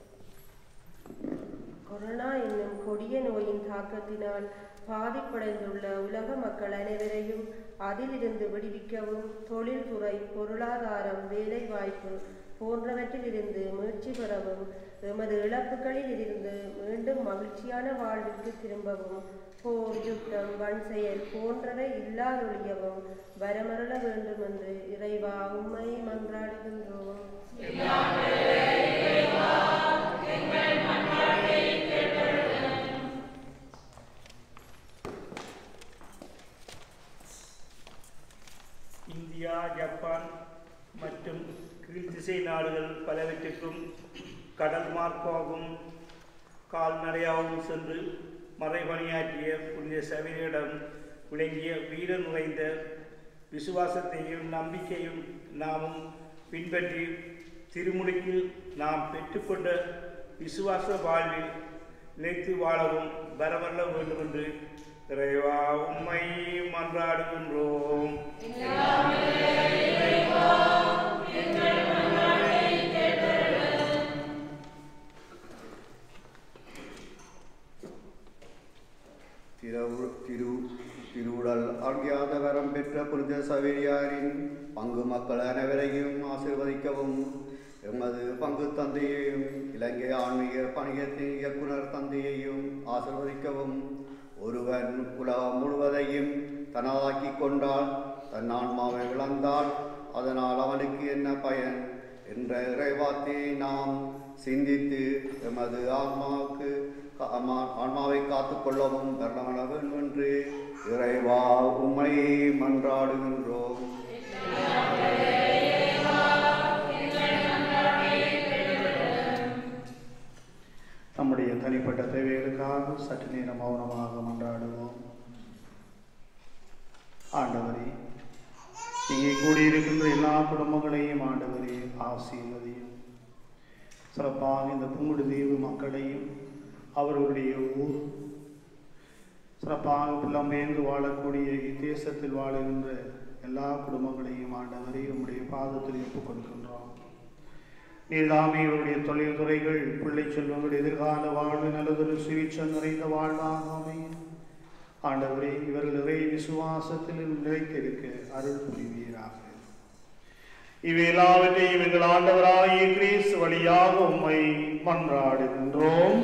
கொரோனா என்னும் கொடிய நோயின் தாக்கத்தினால் பாதிப்படைந்துள்ள உலக மக்கள் அனைவரையும் அதிலிருந்து விடுவிக்கவும் தொழில்துறை பொருளாதாரம் வேலைவாய்ப்பு போன்றவற்றிலிருந்து மீட்சி பெறவும் எமது இழப்புகளில் இருந்து மீண்டும் மகிழ்ச்சியான வாழ்விற்கு திரும்பவும் போர் யுத்தம் வன் செயல் போன்றவை இல்லாதொழியவும் வரமருள வேண்டும் என்று இறைவா உம்மை மன்றாடுகின்றோம் இந்தியா ஜப்பான் மற்றும் கீழ்த்திசை நாடுகள் பலவற்றிற்கும் கடல் மார்க்காகவும் கால்நடையாகவும் சென்று மறைபணியாற்றிய புனித சபையிடம் விளங்கிய வீர நிறைந்த விசுவாசத்தையும் நம்பிக்கையும் நாமும் பின்பற்றி திருமுடிக்கில் நாம் பெற்றுக்கொண்ட விசுவாச வாழ்வில் நிலைத்து வாழவும் வரவல்ல வேண்டும் என்று இறைவா உம்மை மன்றாடுகின்றோம் திரு திரு திருவுடல் அங்கியாத வரம் பெற்ற புனித சவேரியாரின் பங்கு மக்கள் அனைவரையும் ஆசீர்வதிக்கவும் எமது பங்கு தந்தையையும் இலங்கை ஆன்மீக பணியத்தின் இயக்குனர் தந்தையையும் ஆசீர்வதிக்கவும் ஒருவன் உலகம் முழுவதையும் தனதாக்கி கொண்டால் தன் ஆன்மாவை இழந்தால் அதனால் அவனுக்கு என்ன பயன் என்ற இறைவார்த்தையை நாம் சிந்தித்து எமது ஆன்மாவுக்கு கா- ஆமா- ஆன்மாவை காத்துக்கொள்ளவும் தருணமள வேண்டும் என்று இறைவா உம்மை மன்றாடுகின்றோம் நம்முடைய தனிப்பட்ட தேவைகளுக்காக சற்று நேரம் மௌனமாக மன்றாடுவோம் ஆண்டவரே இங்கே கூடியிருக்கின்ற எல்லா குடும்பங்களையும் ஆண்டவரே ஆசீர்வதியும் சிறப்பாக இந்த புங்குடு தீவு மக்களையும் அவர்களுடைய ஊர் சிறப்பாக புலம்பெயர்ந்து வாழக்கூடிய இத்தேசத்தில் வாழுகின்ற எல்லா குடும்பங்களையும் ஆண்டவரே உம்முடைய பாதத்தில் ஒப்புக் கொடுக்கின்றோம் நீர்தாமே இவருடைய தொழில் துறைகள் பிள்ளை செல்வங்கள் எதிர்கால வாழ்வு நல்லதொரு சுவிச்சம் நிறைந்த வாழ்வாக அமையும் ஆண்டவரே இவர்கள் இறை விசுவாசத்தில் நிலைத்திருக்க அருள் புரிவீராக இவை எல்லாவற்றையும் எங்கள் ஆண்டவராகிய கிறிஸ்து வழியாக உம்மை மன்றாடுகின்றோம்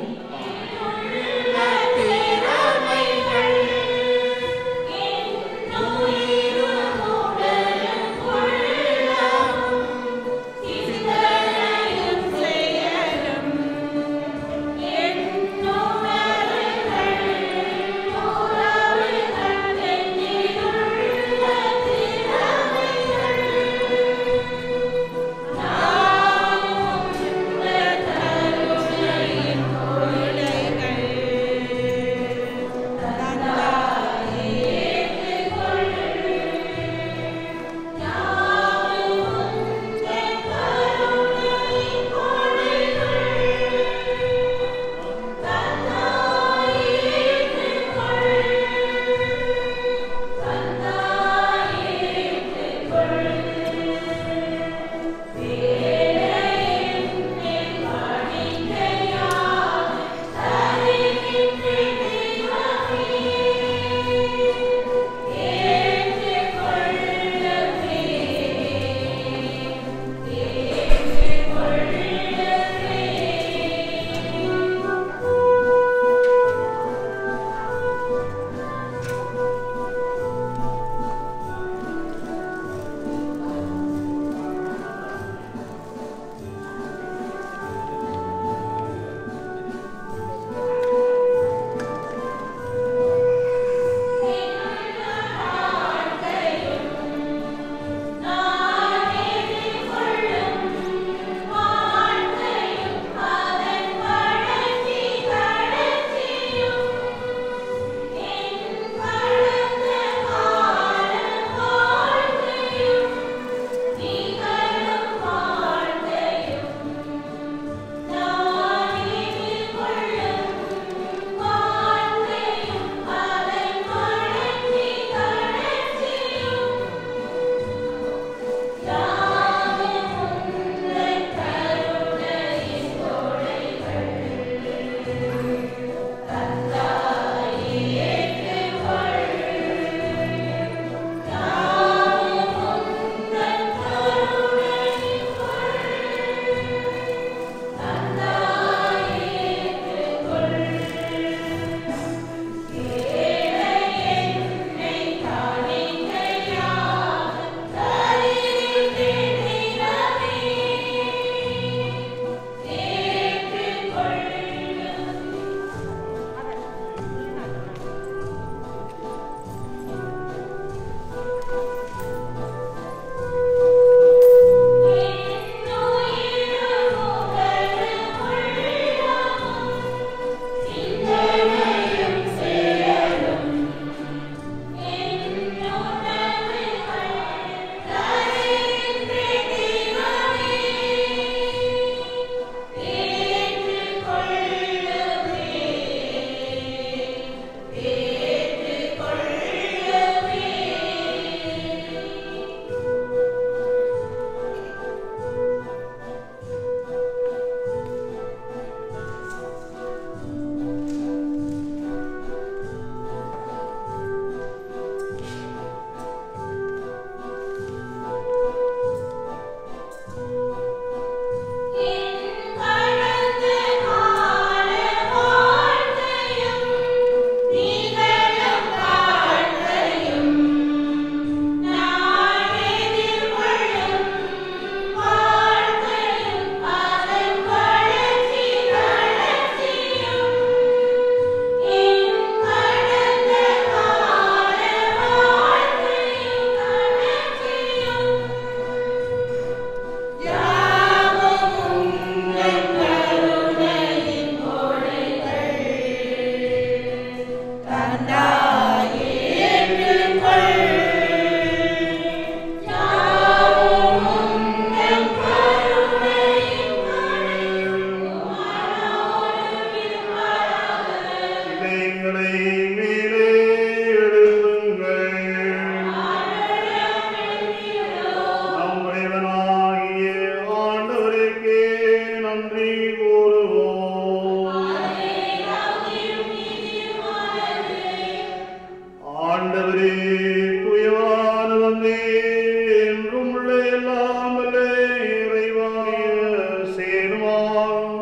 ஆண்டவரே துயவான வந்தே என்றும் உள்ள எல்லாம் வல்ல இறைவாய சேருவான்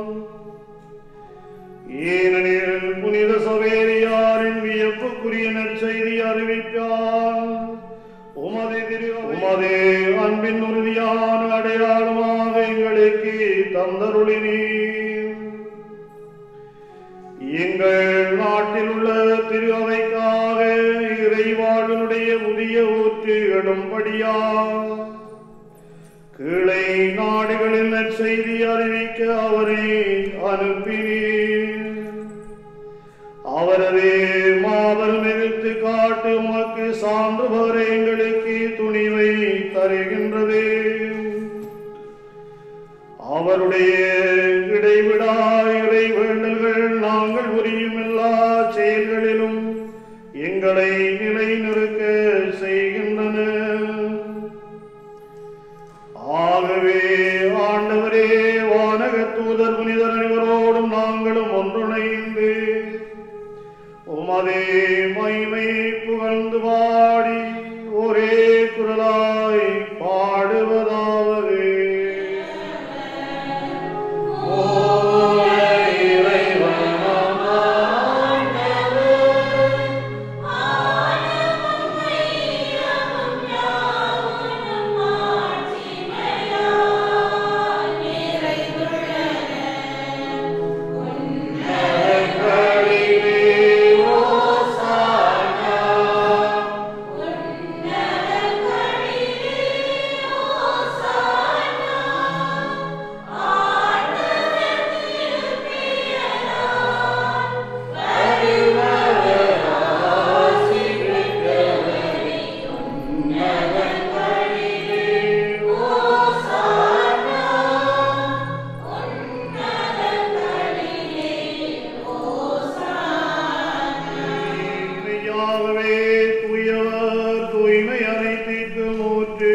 ஏனெனில் புனித சவேரியாரின் வியப்புக்குரிய நற்செய்தி அறிவிப்பான் உமது திரு உமது அன்பின் உறுதியான அடையாளமாக எங்களுக்கு தந்தருளினீர் எங்கள் நாட்டில் உள்ள திரு அவைக்காக இறைவாழ்வினுடைய புதிய ஊற்று எடும்படியா கீழே நாடுகளில் நற்செய்தி அறிவிக்க அவரை அனுப்பினீர் அவரது மாபெரும் எதிர்த்து காட்டு உமக்கு சான்று பகர எங்களுக்கு துணிவை தருகின்றது அவருடைய இடைவிடா இறை வேண்டல்கள் நாங்கள் புரியும் எல்லா செயல்களிலும் எங்களை நிலைநிறுக்க செய்கின்றன ஆகவே ஆண்டவரே வானக தூதர் புனிதர் அனைவரோடும் நாங்களும் ஒன்றுணைந்து உமதே மைமை புகழ்ந்து பாடி ஒரே குரலாய் பாடுவதாவது மெய்யாகவே தூயவர் தூய்மை அனைத்திற்கும் ஊற்று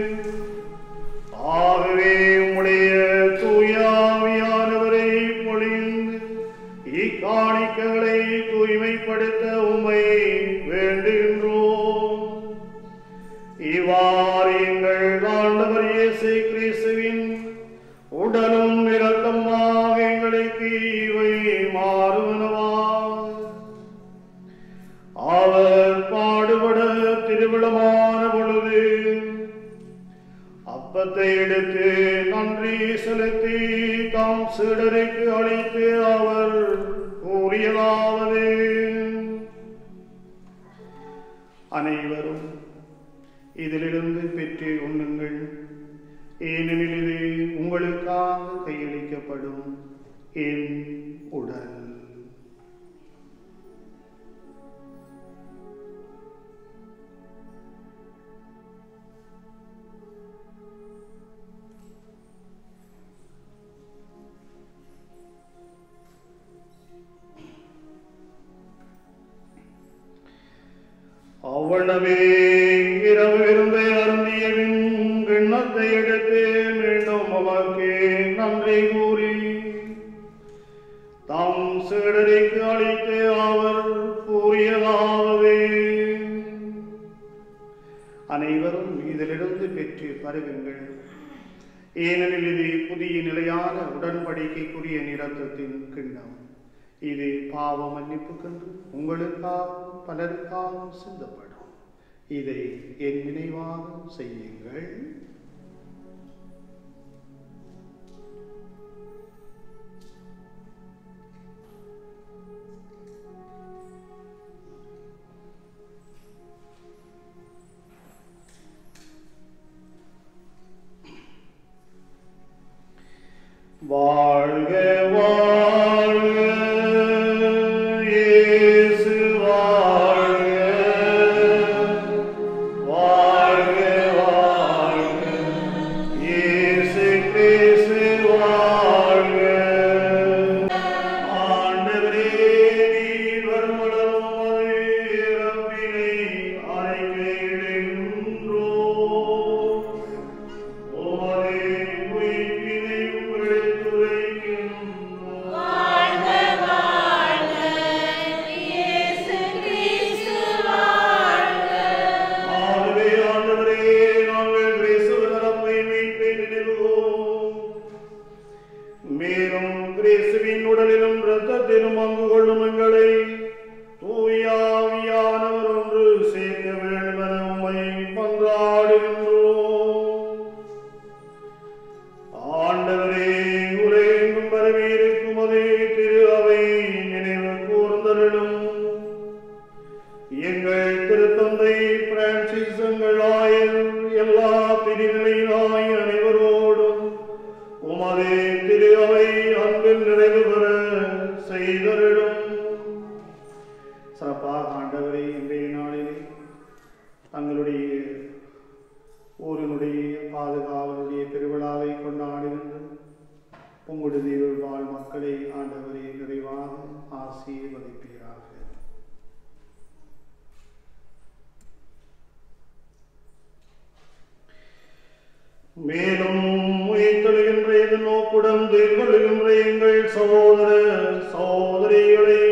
ஆகவே உம்முடைய தூயாவியானவரை பொழிந்து இக்காணிக்கைகளை தூய்மைப்படுத்த உம்மை வேண்டுகின்றோம் இவ்வாறு எங்கள் ஆண்டவர் இயேசு கிறிஸ்துவின் உடலும் இரத்தமாக எங்களுக்கு இவை மாறுவனவா அவர் பாடுபட திருவிழமான பொழுது அப்பத்தை எடுத்து நன்றி செலுத்தி தாம் சீடருக்கு அளித்து அவர் கூறியதாவது அனைவரும் இதிலிருந்து பெற்று உண்ணுங்கள் ஏனெனில் இது உங்களுக்காக கையளிக்கப்படும் என் உடல் அவ்வளவே இரவு விருந்தை அருந்தியவின் கிண்ணத்தை எடுத்து மீண்டும் உமக்கு நன்றி கூறி தாம் சீடருக்கு அளித்து அவர் கூறியதாவது அனைவரும் இதிலிருந்து பெற்று பருகுங்கள் ஏனெனில் இது புதிய நிலையான உடன்படிக்கைக்குரிய நிறத்தத்தின் கிண்ணம் இது பாவ மன்னிப்புக்கென்று உங்களுக்காகவும் பலருக்காகவும் சிந்தப்படும் இதை என் நினைவாக செய்யுங்கள் வாழ்க வாழ்க இயேசு வாழ்க வாழ்க வாழ்க இயேசு கிறிஸ்து வாழ்க ஆண்டவரே நீர் வருமளவும் உமது இறப்பினை அறிக்கையிடுகின்றோம் உமது உயிர்ப்பினை எடுத்துரைக்கின்றோம் எங்கள் திருத்தந்தை பிரான்சிஸ் எங்கள் ஆயர் எல்லா பிரிநிலையினாய் அனைவரோடும் உமதே திரு அவை அன்பில் நிறைவு பெற செய்தருளும் சிறப்பாக ஆண்டவரை இன்றைய நாளிலே தங்களுடைய ஊரினுடைய பாதுகாவலுடைய பெருவிழாவை கொண்டாடுகின்ற புங்குடுதீவில் வாழ் மக்களை ஆண்டவரே நிறைவாக ஆசீர்வதிப்பீராக மேலும் உயிர்த்தெழுகின்ற இது நோக்குடன் கொள்ளுகின்ற எங்கள் சகோதர சகோதரிகளை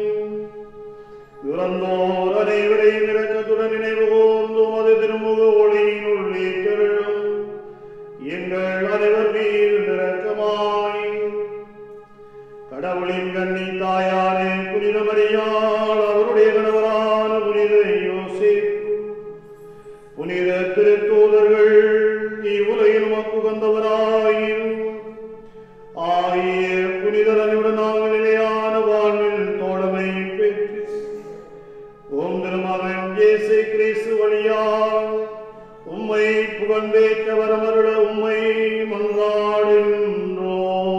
இறந்தோர் அனைவரையும் இரக்கத்துடன் நினைவு கூர்ந்தும் அது திருமுக ஒளியினுள் ஏற்றெழும் எங்கள் அனைவர் மீது இரக்கமாய் கடவுளின் கண்ணி தாயாரே புனித மரியாள் அவருடைய கணவரான புனித யோசிப் புனித திருத்தூதர்கள் இவ்வுலகில் மக்கு வந்தவராயின் ஆகிய புனிதர் அனைவருடன் நாங்கள் நிலையான வாழ்வில் தோழமை பெற்று ஓம் திருமகன் இயேசு கிறிஸ்து வழியால் உம்மை புகழ்ந்தேற்ற வரமருள உம்மை மன்றாடுகின்றோம்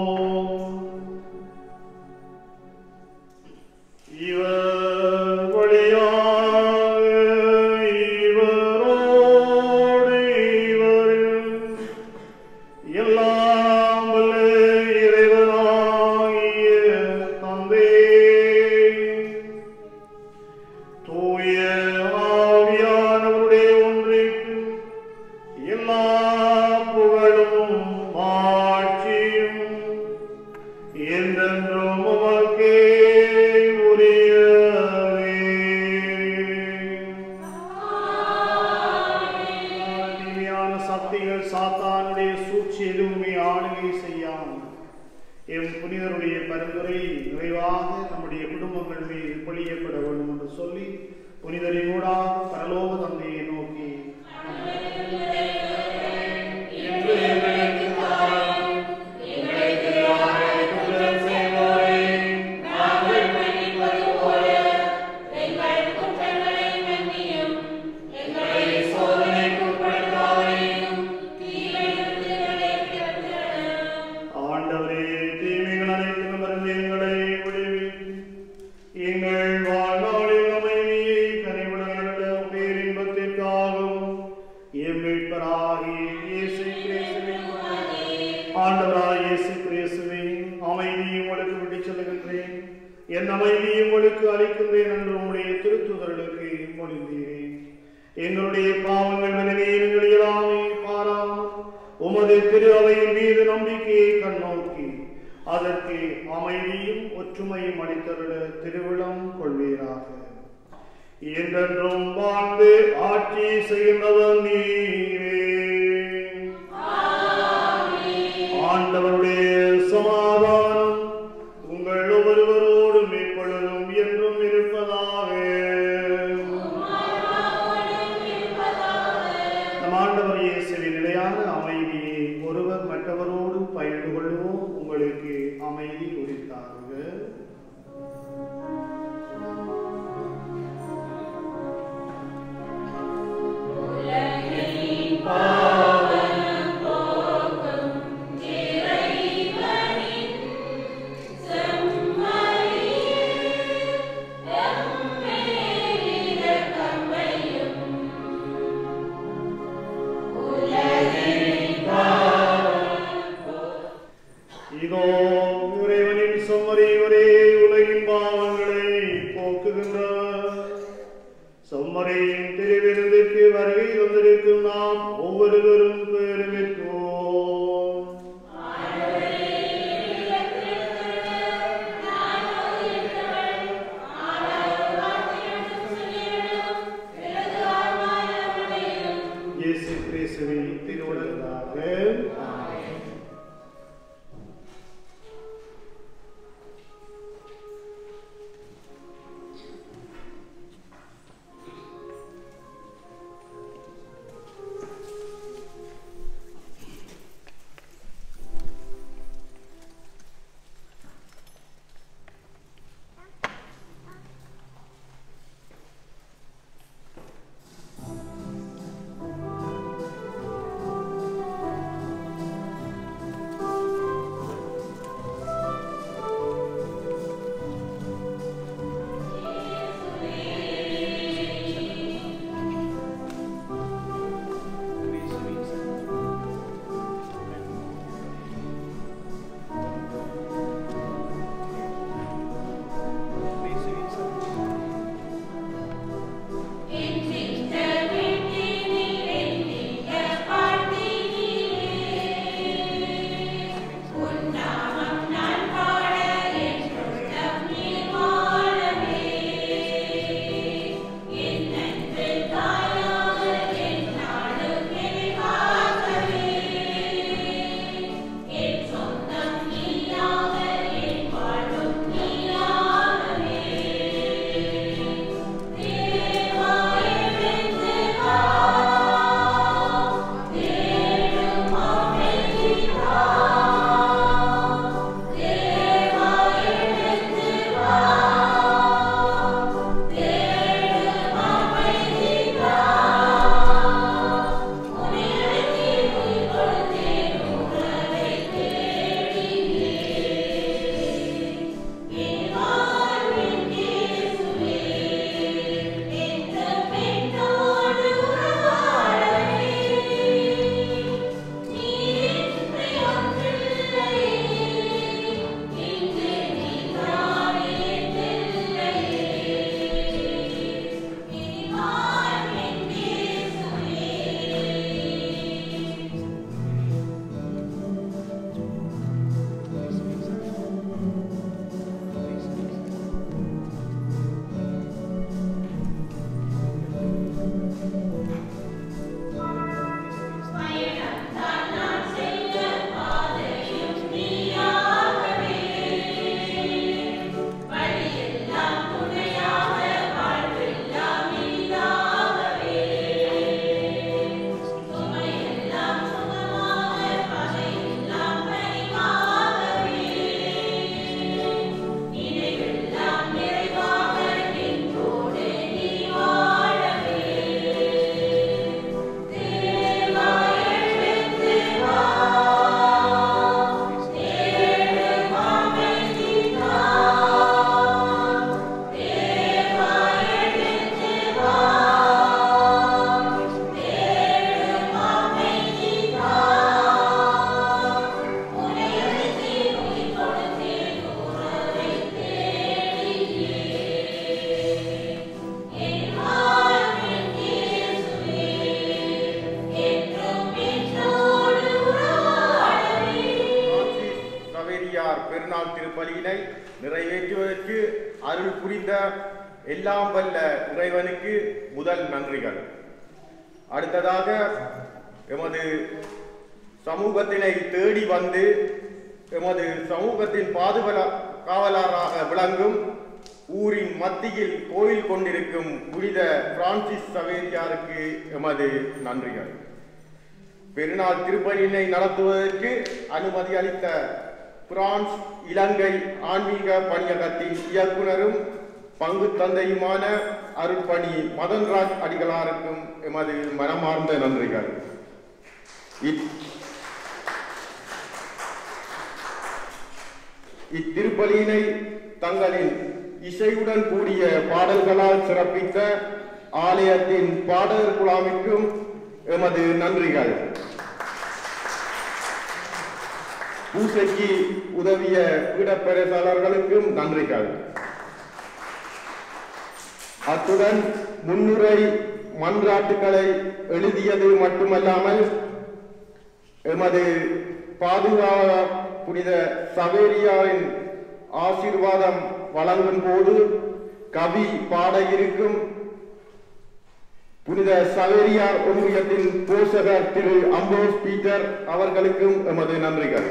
இவர் வழியாக இவரோடு இவரில் எல்லாம் வல்ல இறைவனாகிய தந்தை தூய ஆவியானவருடைய ஒன்றிற்கு எல்லா புகழும் மாட்சியும் என்றென்றும் உமக்கே உரியதே. தீமையான சக்திகள் சாத்தானுடைய சூழ்ச்சி எதுவுமே ஆளுகை செய்யாமல் எம் புனிதருடைய பரிந்துரை நிறைவாக நம்முடைய குடும்பங்கள் மீது பொழியப்பட வேண்டும் என்று சொல்லி புனிதரின் ஊடாக பரலோக தந்தையை நோக்கி என்று எங்களுக்கு தாரும். எங்களுக்கு ஆணை குற்றம் செய்வோரை நாங்கள் மன்னிப்பது போல எங்கள் குற்றங்களை மன்னியும். எங்களை சோதனைக்கு உட்படுத்தாதேயும். தீமையிலிருந்து எங்களை விடுவித்தருளும். ஆண்டவரே தீமைகள் அனைத்திலும் இருந்து எங்களை விடுவித்து எங்கள் வாழ்நாளில் அமைதியை கனிவுடனருள பேரின்பத்திற்காகவும் எம் மீட்பராகிய இயேசு கிறிஸ்துவின் ஆண்டவராய் இயேசு கிறிஸ்துவே அமைதியை உங்களுக்கு விட்டுச் செல்லுகின்றேன் என் அமைதியை உங்களுக்கு அளிக்கின்றேன் என்று உம்முடைய திருத்துதர்களுக்கு மொழிந்தீரேன் எங்களுடைய பாவங்கள் நிலைமையில் எல்லாமே பாராமல் உமது திரு அவையின் மீது நம்பிக்கையை கண்ணோக்கி அதற்கு அமைதியும் ஒற்றுமையும் அளித்தருட திருவிழம் கொள்வீராக என்றென்றும் வாழ்ந்து ஆட்சி செய்கின்றவர் நீரே ஆண்டவருடைய சமாதானம் உங்கள் ஒவ்வொருவரோடும் எப்பொழுதும் என்றும் இருப்பதாக நம் ஆண்டவர் இயேசுவின் நிலையான அமைதியை ஒருவர் மற்றவரோடு பகிர்ந்து கொள்வோம் உங்களுக்கு அமைதி உரித்தார்கள் இதோ இறைவனின் சொம்மறி ஒரே உலகின் பாவங்களை போக்குகின்றார் சொம்மறையின் திருவிருந்துக்கு வருகை வந்திருக்கும் நாம் ஒவ்வொருவரும் பெருமிற்கோம் இயேசு கிறிஸ்துவின் திருவுடலாக எல்லாம் வல்ல இறைவனுக்கு முதல் நன்றிகள் அடுத்ததாக எமது சமூகத்தினை தேடி வந்து எமது சமூகத்தின் பாதுகால காவலராக விளங்கும் ஊரின் மத்தியில் கோயில் கொண்டிருக்கும் புனித பிரான்சிஸ் சவேரியாருக்கு எமது நன்றிகள் பெருநாள் திருப்பலியினை நடத்துவதற்கு அனுமதி அளித்த பிரான்ஸ் இலங்கை ஆன்மீக பணியகத்தின் இயக்குனரும் பங்கு தந்தையுமான அருட்பணி மதன்ராஜ் அடிகளாருக்கும் எமது மனமார்ந்த நன்றிகள் இத்- இத்திருப்பலியினை தங்களின் இசையுடன் கூடிய பாடல்களால் சிறப்பித்த ஆலயத்தின் பாடகர் குழாமிற்கும் எமது நன்றிகள் பூசைக்கு உதவிய பீடப்பெரசாளர்களுக்கும் நன்றிகள் அத்துடன் முன்னுரை மன்றாட்டுக்களை எழுதியது மட்டுமல்லாமல் எமது பாதுகா புனித சவேரியாரின் ஆசீர்வாதம் வழங்கும் போது கவி பாட இருக்கும் புனித சவேரியார் ஒன்றியத்தின் போஷகர் திரு அம்போஸ் பீட்டர் அவர்களுக்கும் எமது நன்றிகள்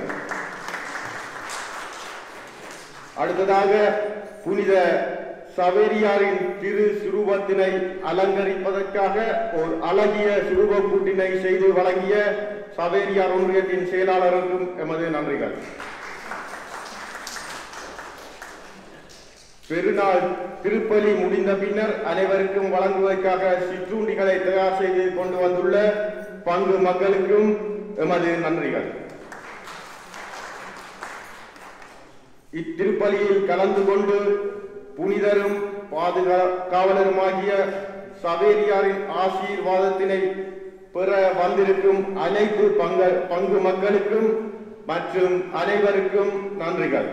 அடுத்ததாக புனித சவேரியாரின் திரு சுரூபத்தினை அலங்கரிப்பதற்காக ஒரு அழகிய சுரூப கூட்டினை செய்து வழங்கிய சவேரியார் ஒன்றியத்தின் செயலாளருக்கும் எமது நன்றிகள் பெருநாள் திருப்பலி முடிந்த பின்னர் அனைவருக்கும் வழங்குவதற்காக சிற்றுண்டிகளை தயார் செய்து கொண்டு வந்துள்ள பங்கு மக்களுக்கும் எமது நன்றிகள் இத்திருப்பலியில் கலந்து கொண்டு புனிதரும் பாதுகா காவலருமாகிய சவேரியாரின் ஆசீர்வாதத்தினை பெற வந்திருக்கும் அனைத்து பங்க பங்கு மக்களுக்கும் மற்றும் அனைவருக்கும் நன்றிகள்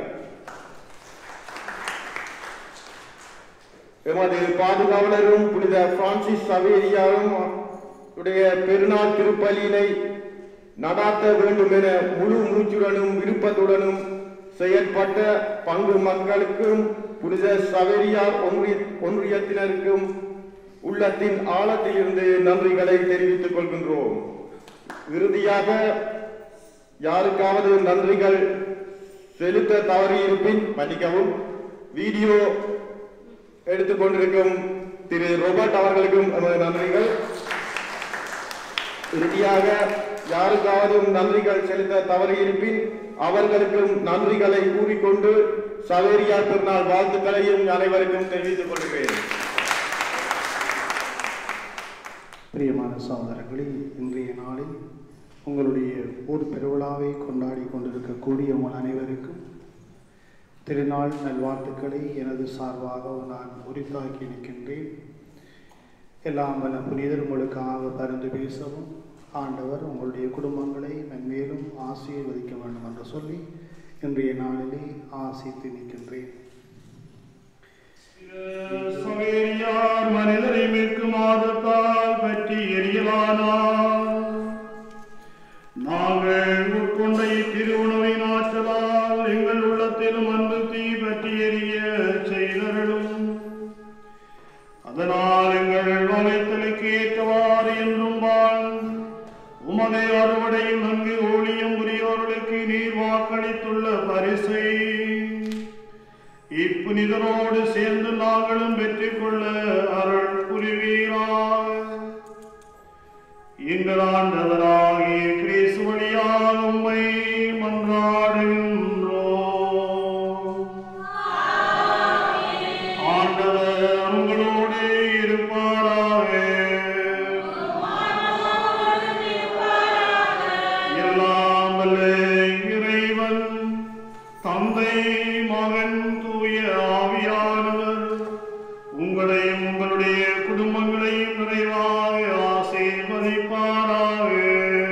எமது பாதுகாவலரும் புனித பிரான்சிஸ் சவேரியாரும் உடைய பெருநாள் திருப்பலியினை நடாத்த வேண்டும் என முழு மூச்சுடனும் விருப்பத்துடனும் செயற்பட்ட பங்கு மக்களுக்கும் புனித சவேரியார் ஒன்றிய ஒன்றியத்தினருக்கும் உள்ளத்தின் ஆழத்திலிருந்து நன்றிகளை தெரிவித்துக் கொள்கின்றோம் இறுதியாக யாருக்காவது நன்றிகள் செலுத்த தவறியிருப்பின் மன்னிக்கவும் வீடியோ எடுத்துக்கொண்டிருக்கும் திரு ரோபர்ட் அவர்களுக்கும் எமது நன்றிகள் இறுதியாக யாருக்காவது நன்றிகள் செலுத்த தவறியிருப்பின் அவர்களுக்கும் நன்றிகளை கூறிக்கொண்டு சவேரியார் திருநாள் வாழ்த்துக்களையும் அனைவருக்கும் தெரிவித்துக் கொள்கிறேன் பிரியமான சகோதரர்களே இன்றைய நாளில் உங்களுடைய ஊர் பெருவிழாவை கொண்டாடி கொண்டிருக்கக்கூடிய உங்கள் அனைவருக்கும் திருநாள் நல்வாழ்த்துக்களை எனது சார்பாக நான் உரித்தாக்கி நிற்கின்றேன் எல்லாம் வல்ல புனிதர் உங்களுக்காக பரிந்து பேசவும் ஆண்டவர் உங்களுடைய குடும்பங்களை மென்மேலும் ஆசீர்வதிக்க வேண்டும் என்று சொல்லி இன்றைய நாளிலே ஆசித்து நிற்கின்றேன் சவேரியார் மனிதரை மீட்கும் ஆர்வத்தால் பற்றி எரியலானார் நாங்கள் உட்கொண்ட இத்திருவுணவின் ஆற்றலால் எங்கள் உள்ளத்திலும் அன்பு தீ பற்றி எரிய செய்தருளும் அதனால் எங்கள் வகைத்தலுக்கு ஏற்றவாறு என்றும் வாழ் உமதை அறுவடையில் நன்கு ஊழியம் புரியோர்களுக்கு நீர் வாக்களித்துள்ள பரிசை இப்புனிதரோடு சேர்ந்து நாங்களும் பெற்றுக் கொள்ள அருள் புரிவீராக எங்கள் ஆண்டவராகிய கிறிஸ்து வழியாக உம்மை மன்றாடுகின்றோம் ஆண்டவர் உங்களோடு இருப்பாராக எல்லாம் வல்ல இறைவன் தந்தை மகன் தூய ஆவியானவர் உங்களையும் உங்களுடைய குடும்பங்களையும் நிறைவாக ஆசீர்வதிப்பாராக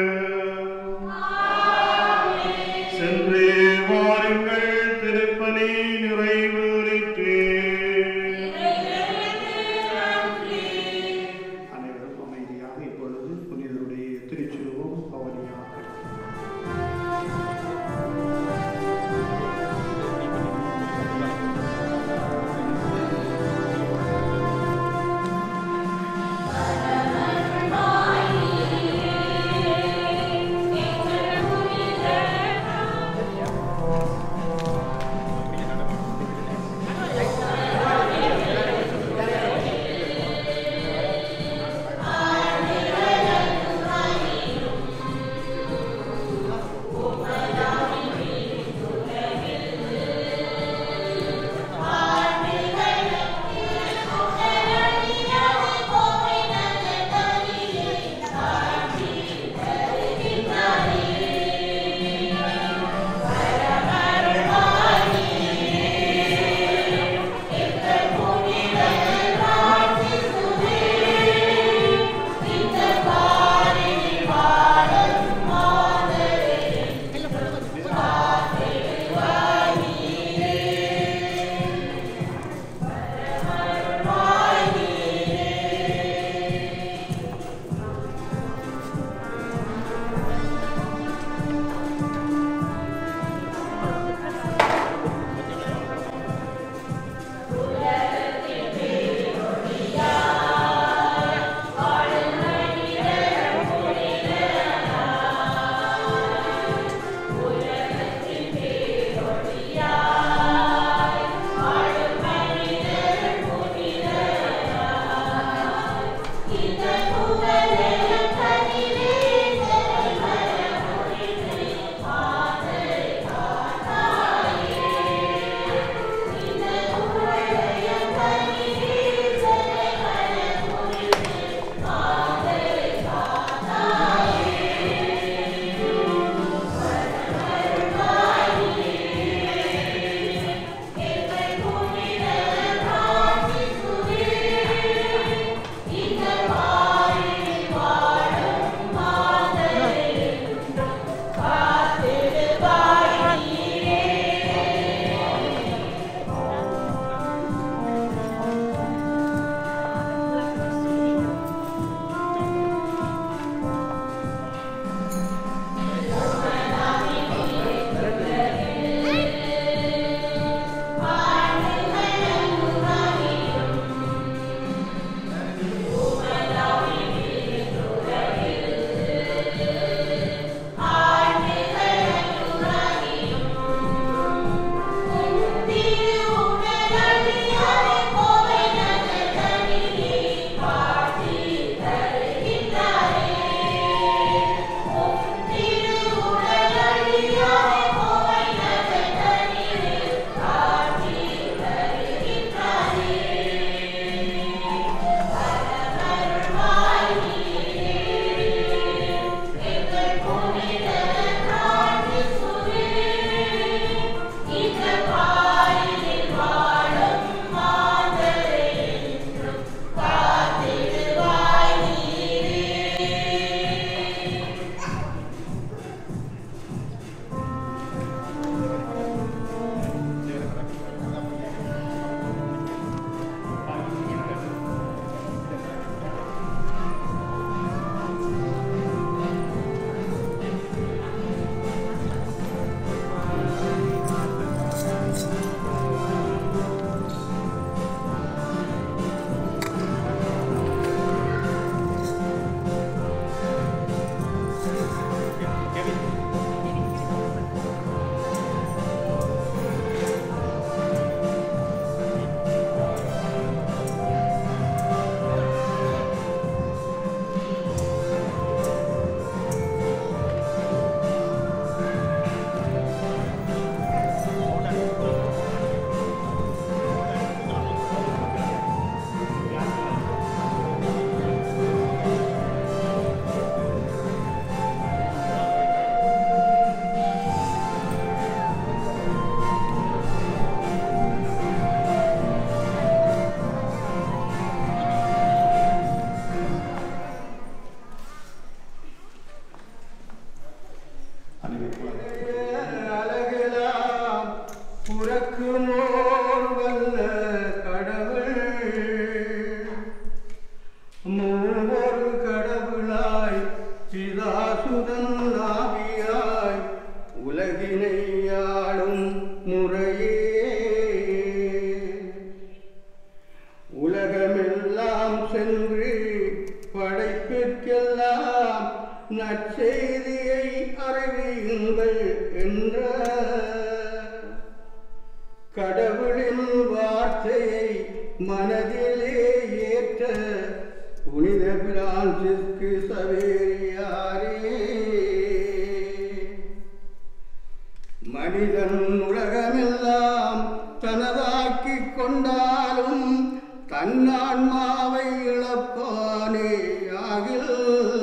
மூவொரு கடவுளாய் பிதாசுதன் ஆவியாய் உலகினை ஆளும் முறையே உலகமெல்லாம் சென்று படைப்பிற்கெல்லாம் நற்செய்தியை அறிவியுங்கள் என்ற கடவுளின் வார்த்தையை மனதிலே ஏற்ற புனித பிரான்சிஸ்கு சவேரியாரே மனிதன் உலகமெல்லாம் தனதாக்கிக் கொண்டாலும் தன்னான்மாவை இழப்பானே ஆகில்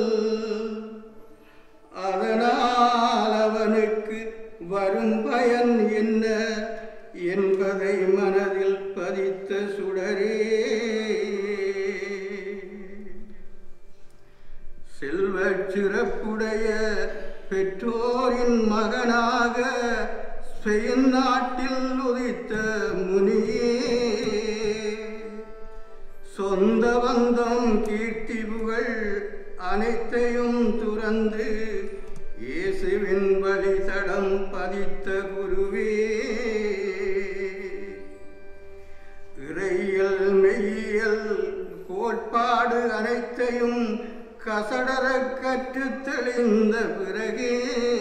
அதனால் அவனுக்கு வரும் பயன் என்ன என்பதை மனதில் பதித்த சுடரே செல்வச் சிறப்புடைய பெற்றோரின் மகனாக ஸ்பெயின் நாட்டில் உதித்த முனியே சொந்த பந்தம் கீர்த்தி புகழ் அனைத்தையும் துறந்து இயேசுவின் வழித்தடம் பதித்த குருவே இறையியல் மெய்யியல் கோட்பாடு அனைத்தையும் கசடர கற்றுத் தெளிந்த பிறகே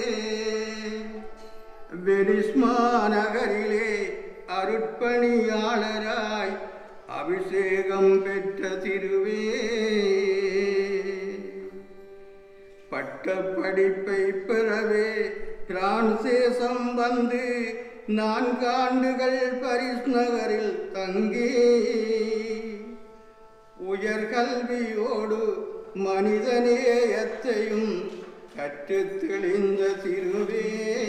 வெனிஸ்மா நகரிலே அருட்பணியாளராய் அபிஷேகம் பெற்ற திருவே பட்ட படிப்பை பெறவே பிரான்சேசம் வந்து நான்காண்டுகள் பரிஸ் நகரில் தங்கி உயர்கல்வியோடு மனிதநேயத்தையும் கற்றுத் தெளிந்த திருவே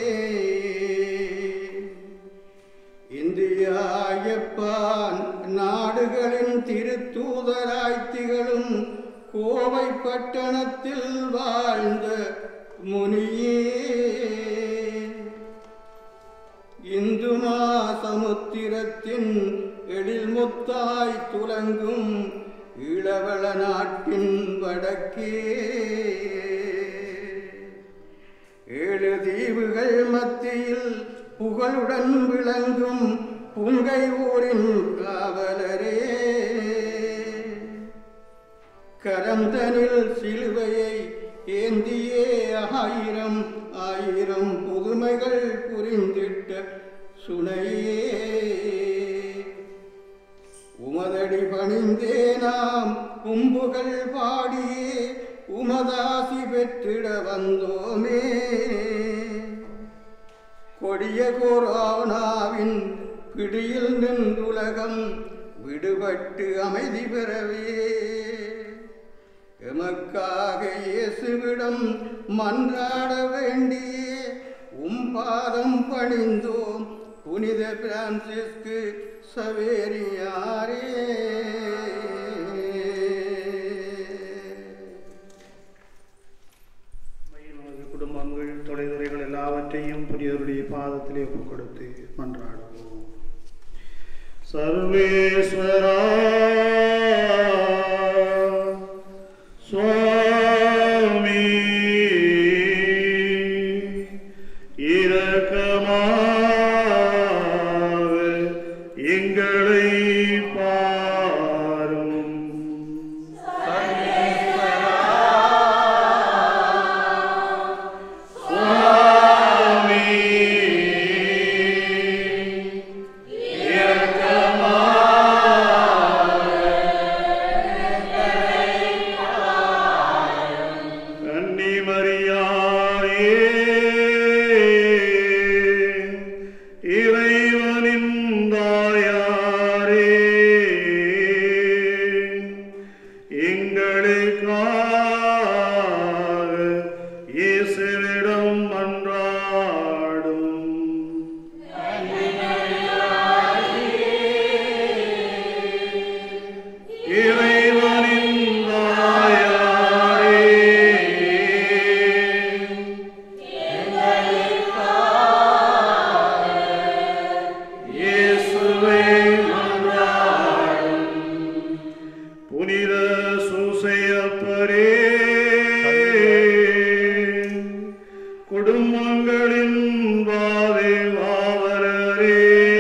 இந்தியா ஜப்பான் நாடுகளின் திருத்தூதராய் திகழும் கோவை பட்டணத்தில் வாழ்ந்த முனியே இந்துமா சமுத்திரத்தின் எழில்முத்தாய் துலங்கும் இளவள நாட்டின் வடக்கே ஏழு தீவுகள் மத்தியில் புகழுடன் விளங்கும் புங்கை ஊரின் காவலரே கரந்தனில் சிலுவையை ஏந்தியே ஆயிரம் ஆயிரம் புதுமைகள் புரிந்திட்ட சுனையே உமதடி பணிந்தே நாம் கும்புகள் பாடியே உமதாசி பெற்றிட வந்தோமே கொடிய கொரோனாவின் பிடியில் நின்றுலகம் விடுபட்டு அமைதி பெறவே எமக்காக இயேசுவிடம் மன்றாட வேண்டியே உம் பாதம் பணிந்தோம் புனித பிரான்சிஸ்கு சவேரியாரே நமது குடும்பங்கள் தொலைதுறைகள் எல்லாவற்றையும் புனிதருடைய பாதத்திலே ஒப்புக் கொடுத்து மன்றாடுவோம் சர்வேஸ்வரா சுவாமி இரக்கமாக எங்களை பாரும் சுவாமி கன்னி மரியாயே இறைவனின் தாயாரே எங்களுக்காக இயேசுவிடம் மன்றாடும் இறைவனின் தாயாரே இயேசுவை மன்றாடும் புனித சூசை தலைவரே குடும்பங்களின் பாதுகாவலரே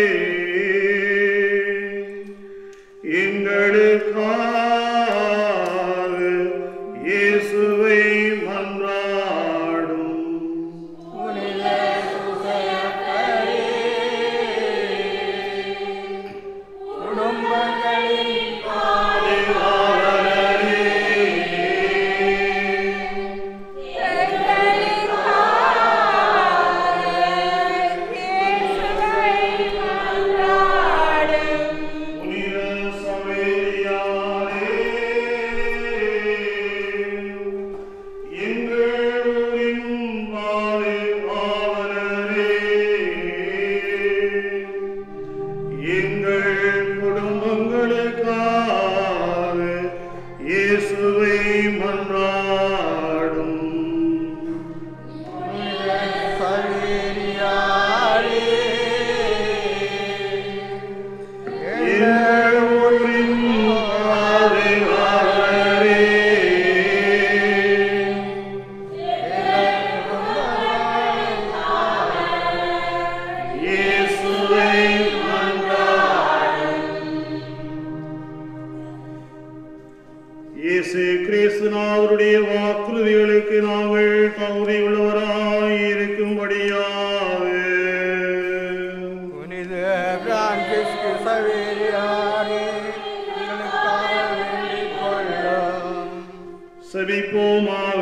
எங்களுக்காக இயேசுவை மன்றாடும் புனித சவேரியாரே, எங்கள் ஊரின் பாதுகாவலரே, எங்கள் குடும்பங்களுக்காக இயேசுவை மன்றாடும் எங்கள் ஊரின் பாதுகாவலரே, இயேசுவை மன்றாடும் இயேசு கிறிஸ்துநாதருடைய வாக்குறுதிகளுக்கு நாங்கள் தகுதியுள்ளவராய் இருக்கும்படியாக புனித பிரான்சிஸ்கு சவேரியாரே எங்களுக்காக வேண்டிக் கொள்ளும் செபிப்போமாக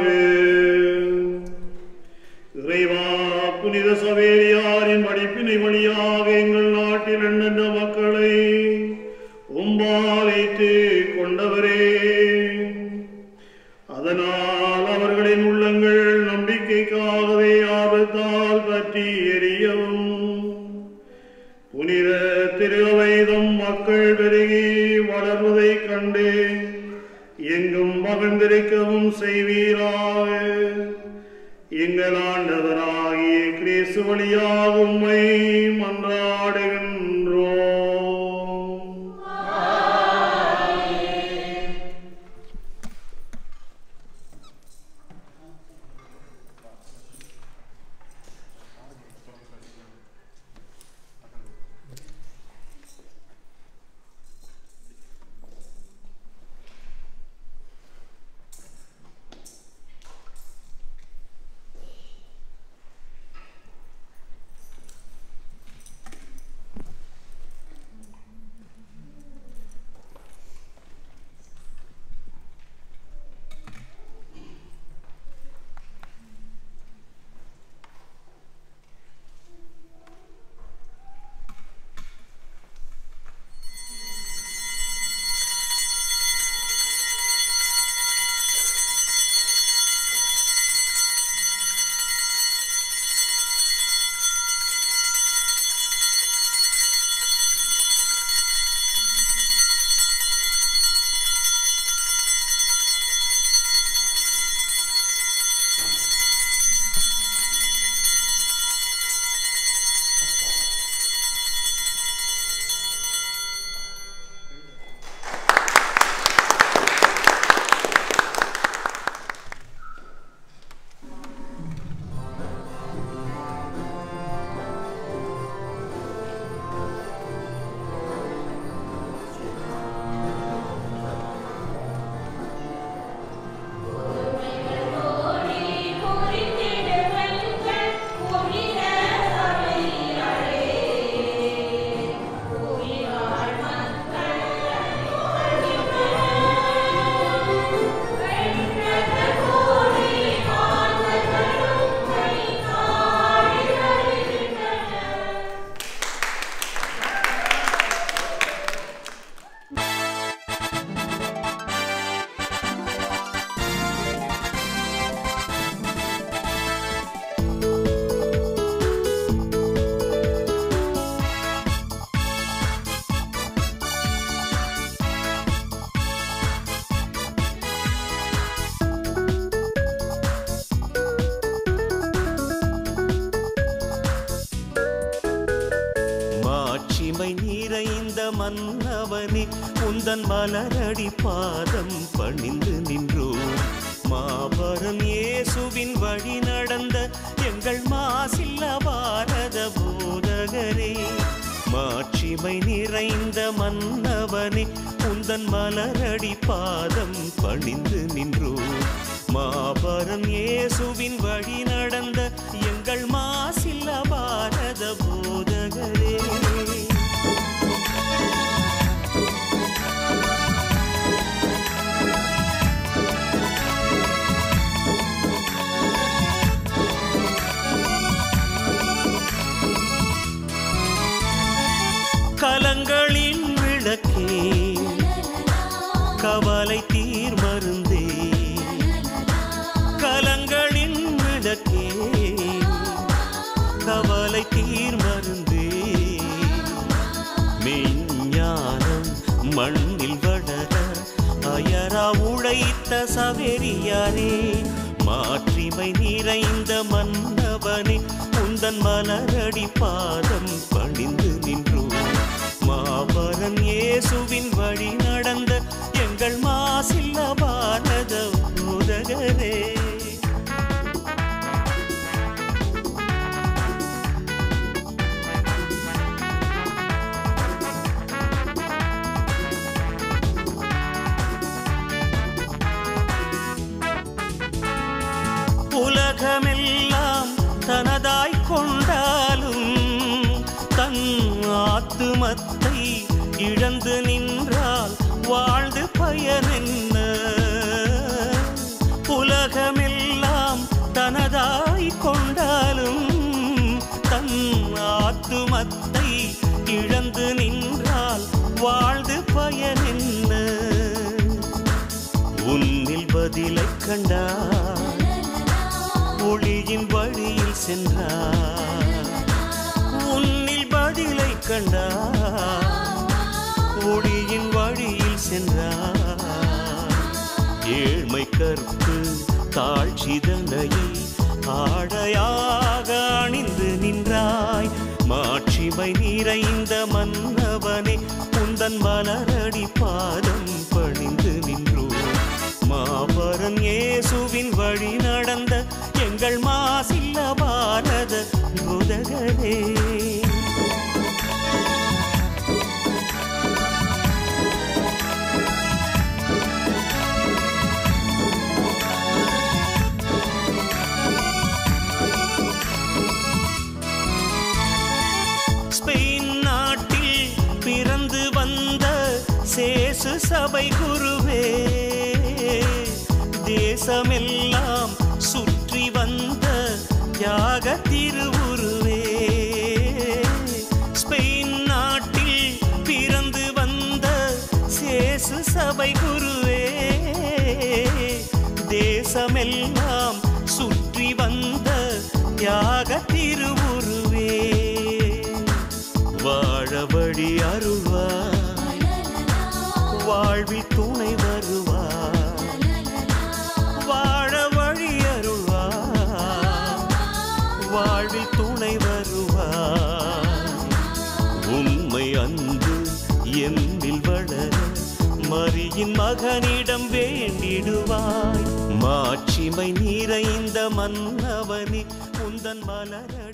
இறைவா புனித சவேரியாரின் படிப்பினை வழியாக எங்கள் நாட்டில் எண்ணென்ற மக்களை உம்பாலைத்து கொண்டவரே அதனால் அவர்களின் உள்ளங்கள் நம்பிக்கைக்காகவே ஆபத்தால் பற்றி எரியவும் புனித திருவைதம் மக்கள் பெருகி வளர்வதைக் கண்டு எங்கும் மகிழ்ந்திருக்கவும் செய்வீராக எங்கள் ஆண்டவராகிய கிறிஸ்து வழியாக உம்மை மன்றாடுகின்றோம் மாட்சிமை நிறைந்த மன்னவனே உந்தன் மலரடி பாதம் பணிந்து நின்றோம் போதகரே மாட்சிமை நிறைந்த மன்னவனே உந்தன் மலரடி பாதம் பணிந்து நின்றோ மாபரம் இயேசுவின் வழி நடந்த எங்கள் மாசில்ல பாரத போதகரே கலங்களின் விளக்கே கவலை தீர் மருந்தே கலங்களின் விளக்கே கவலை தீர் மருந்தே மெஞ்ஞானம் மண்ணில் வளர அயரா உழைத்த சவேரியாரே மாட்சிமை நிறைந்த மன்னவனே உந்தன் மலரடி பாதம் பணிந்து நின்றோ மாபரன் இயேசுவின் வழி நடந்த எங்கள் மாசில்ல பாரத உதகரே உலகமெல்லாம் தனதாய் கொண்டாலும் தன் ஆத்துமத்தை இழந்து நின்றால் வாழ்ந்து பயனென்ன உலகமெல்லாம் தனதாய் கொண்டாலும் தன் ஆத்துமத்தை இழந்து நின்றால் வாழ்ந்து பயனென்ன உன்னில் பதிலைக் கண்டார் ஒளியின் வழியில் சென்றார் உன்னில் பதிலை கண்டார் ஒளியின் வழியில் சென்றார் ஏழ்மை கற்பு தாழ்ச்சிதனையை ஆடையாக அணிந்து நின்றாய் மாட்சிமை நிறைந்த மன்னவனே உந்தன் மலரடி பாதம் பணிந்து நின்றோ மாபரன் இயேசுவின் வழி நடந்த எங்கள் மாசில்ல பாரத புதகரே ஸ்பெயின் நாட்டில் பிறந்து வந்த சேசு சபை குருவே தேசமெல்லாம் சுற்றி வந்த தியாக திருவுருவே ஸ்பெயின் நாட்டில் பிறந்து வந்த சேசு சபை குருவே தேசமெல்லாம் சுற்றி வந்த தியாக திருவுருவே வாழ வழி அருள்வார் வாழ்வில் துணை வருவார் வாழ வழி அருள்வார் வாழ்வில் துணை வருவார் உண்மை அன்பு என்னில் வளர மரியின் மகனிடம் வேண்டிடுவாய் மாட்சிமை நிறைந்த மன்னவனே உந்தன் மலர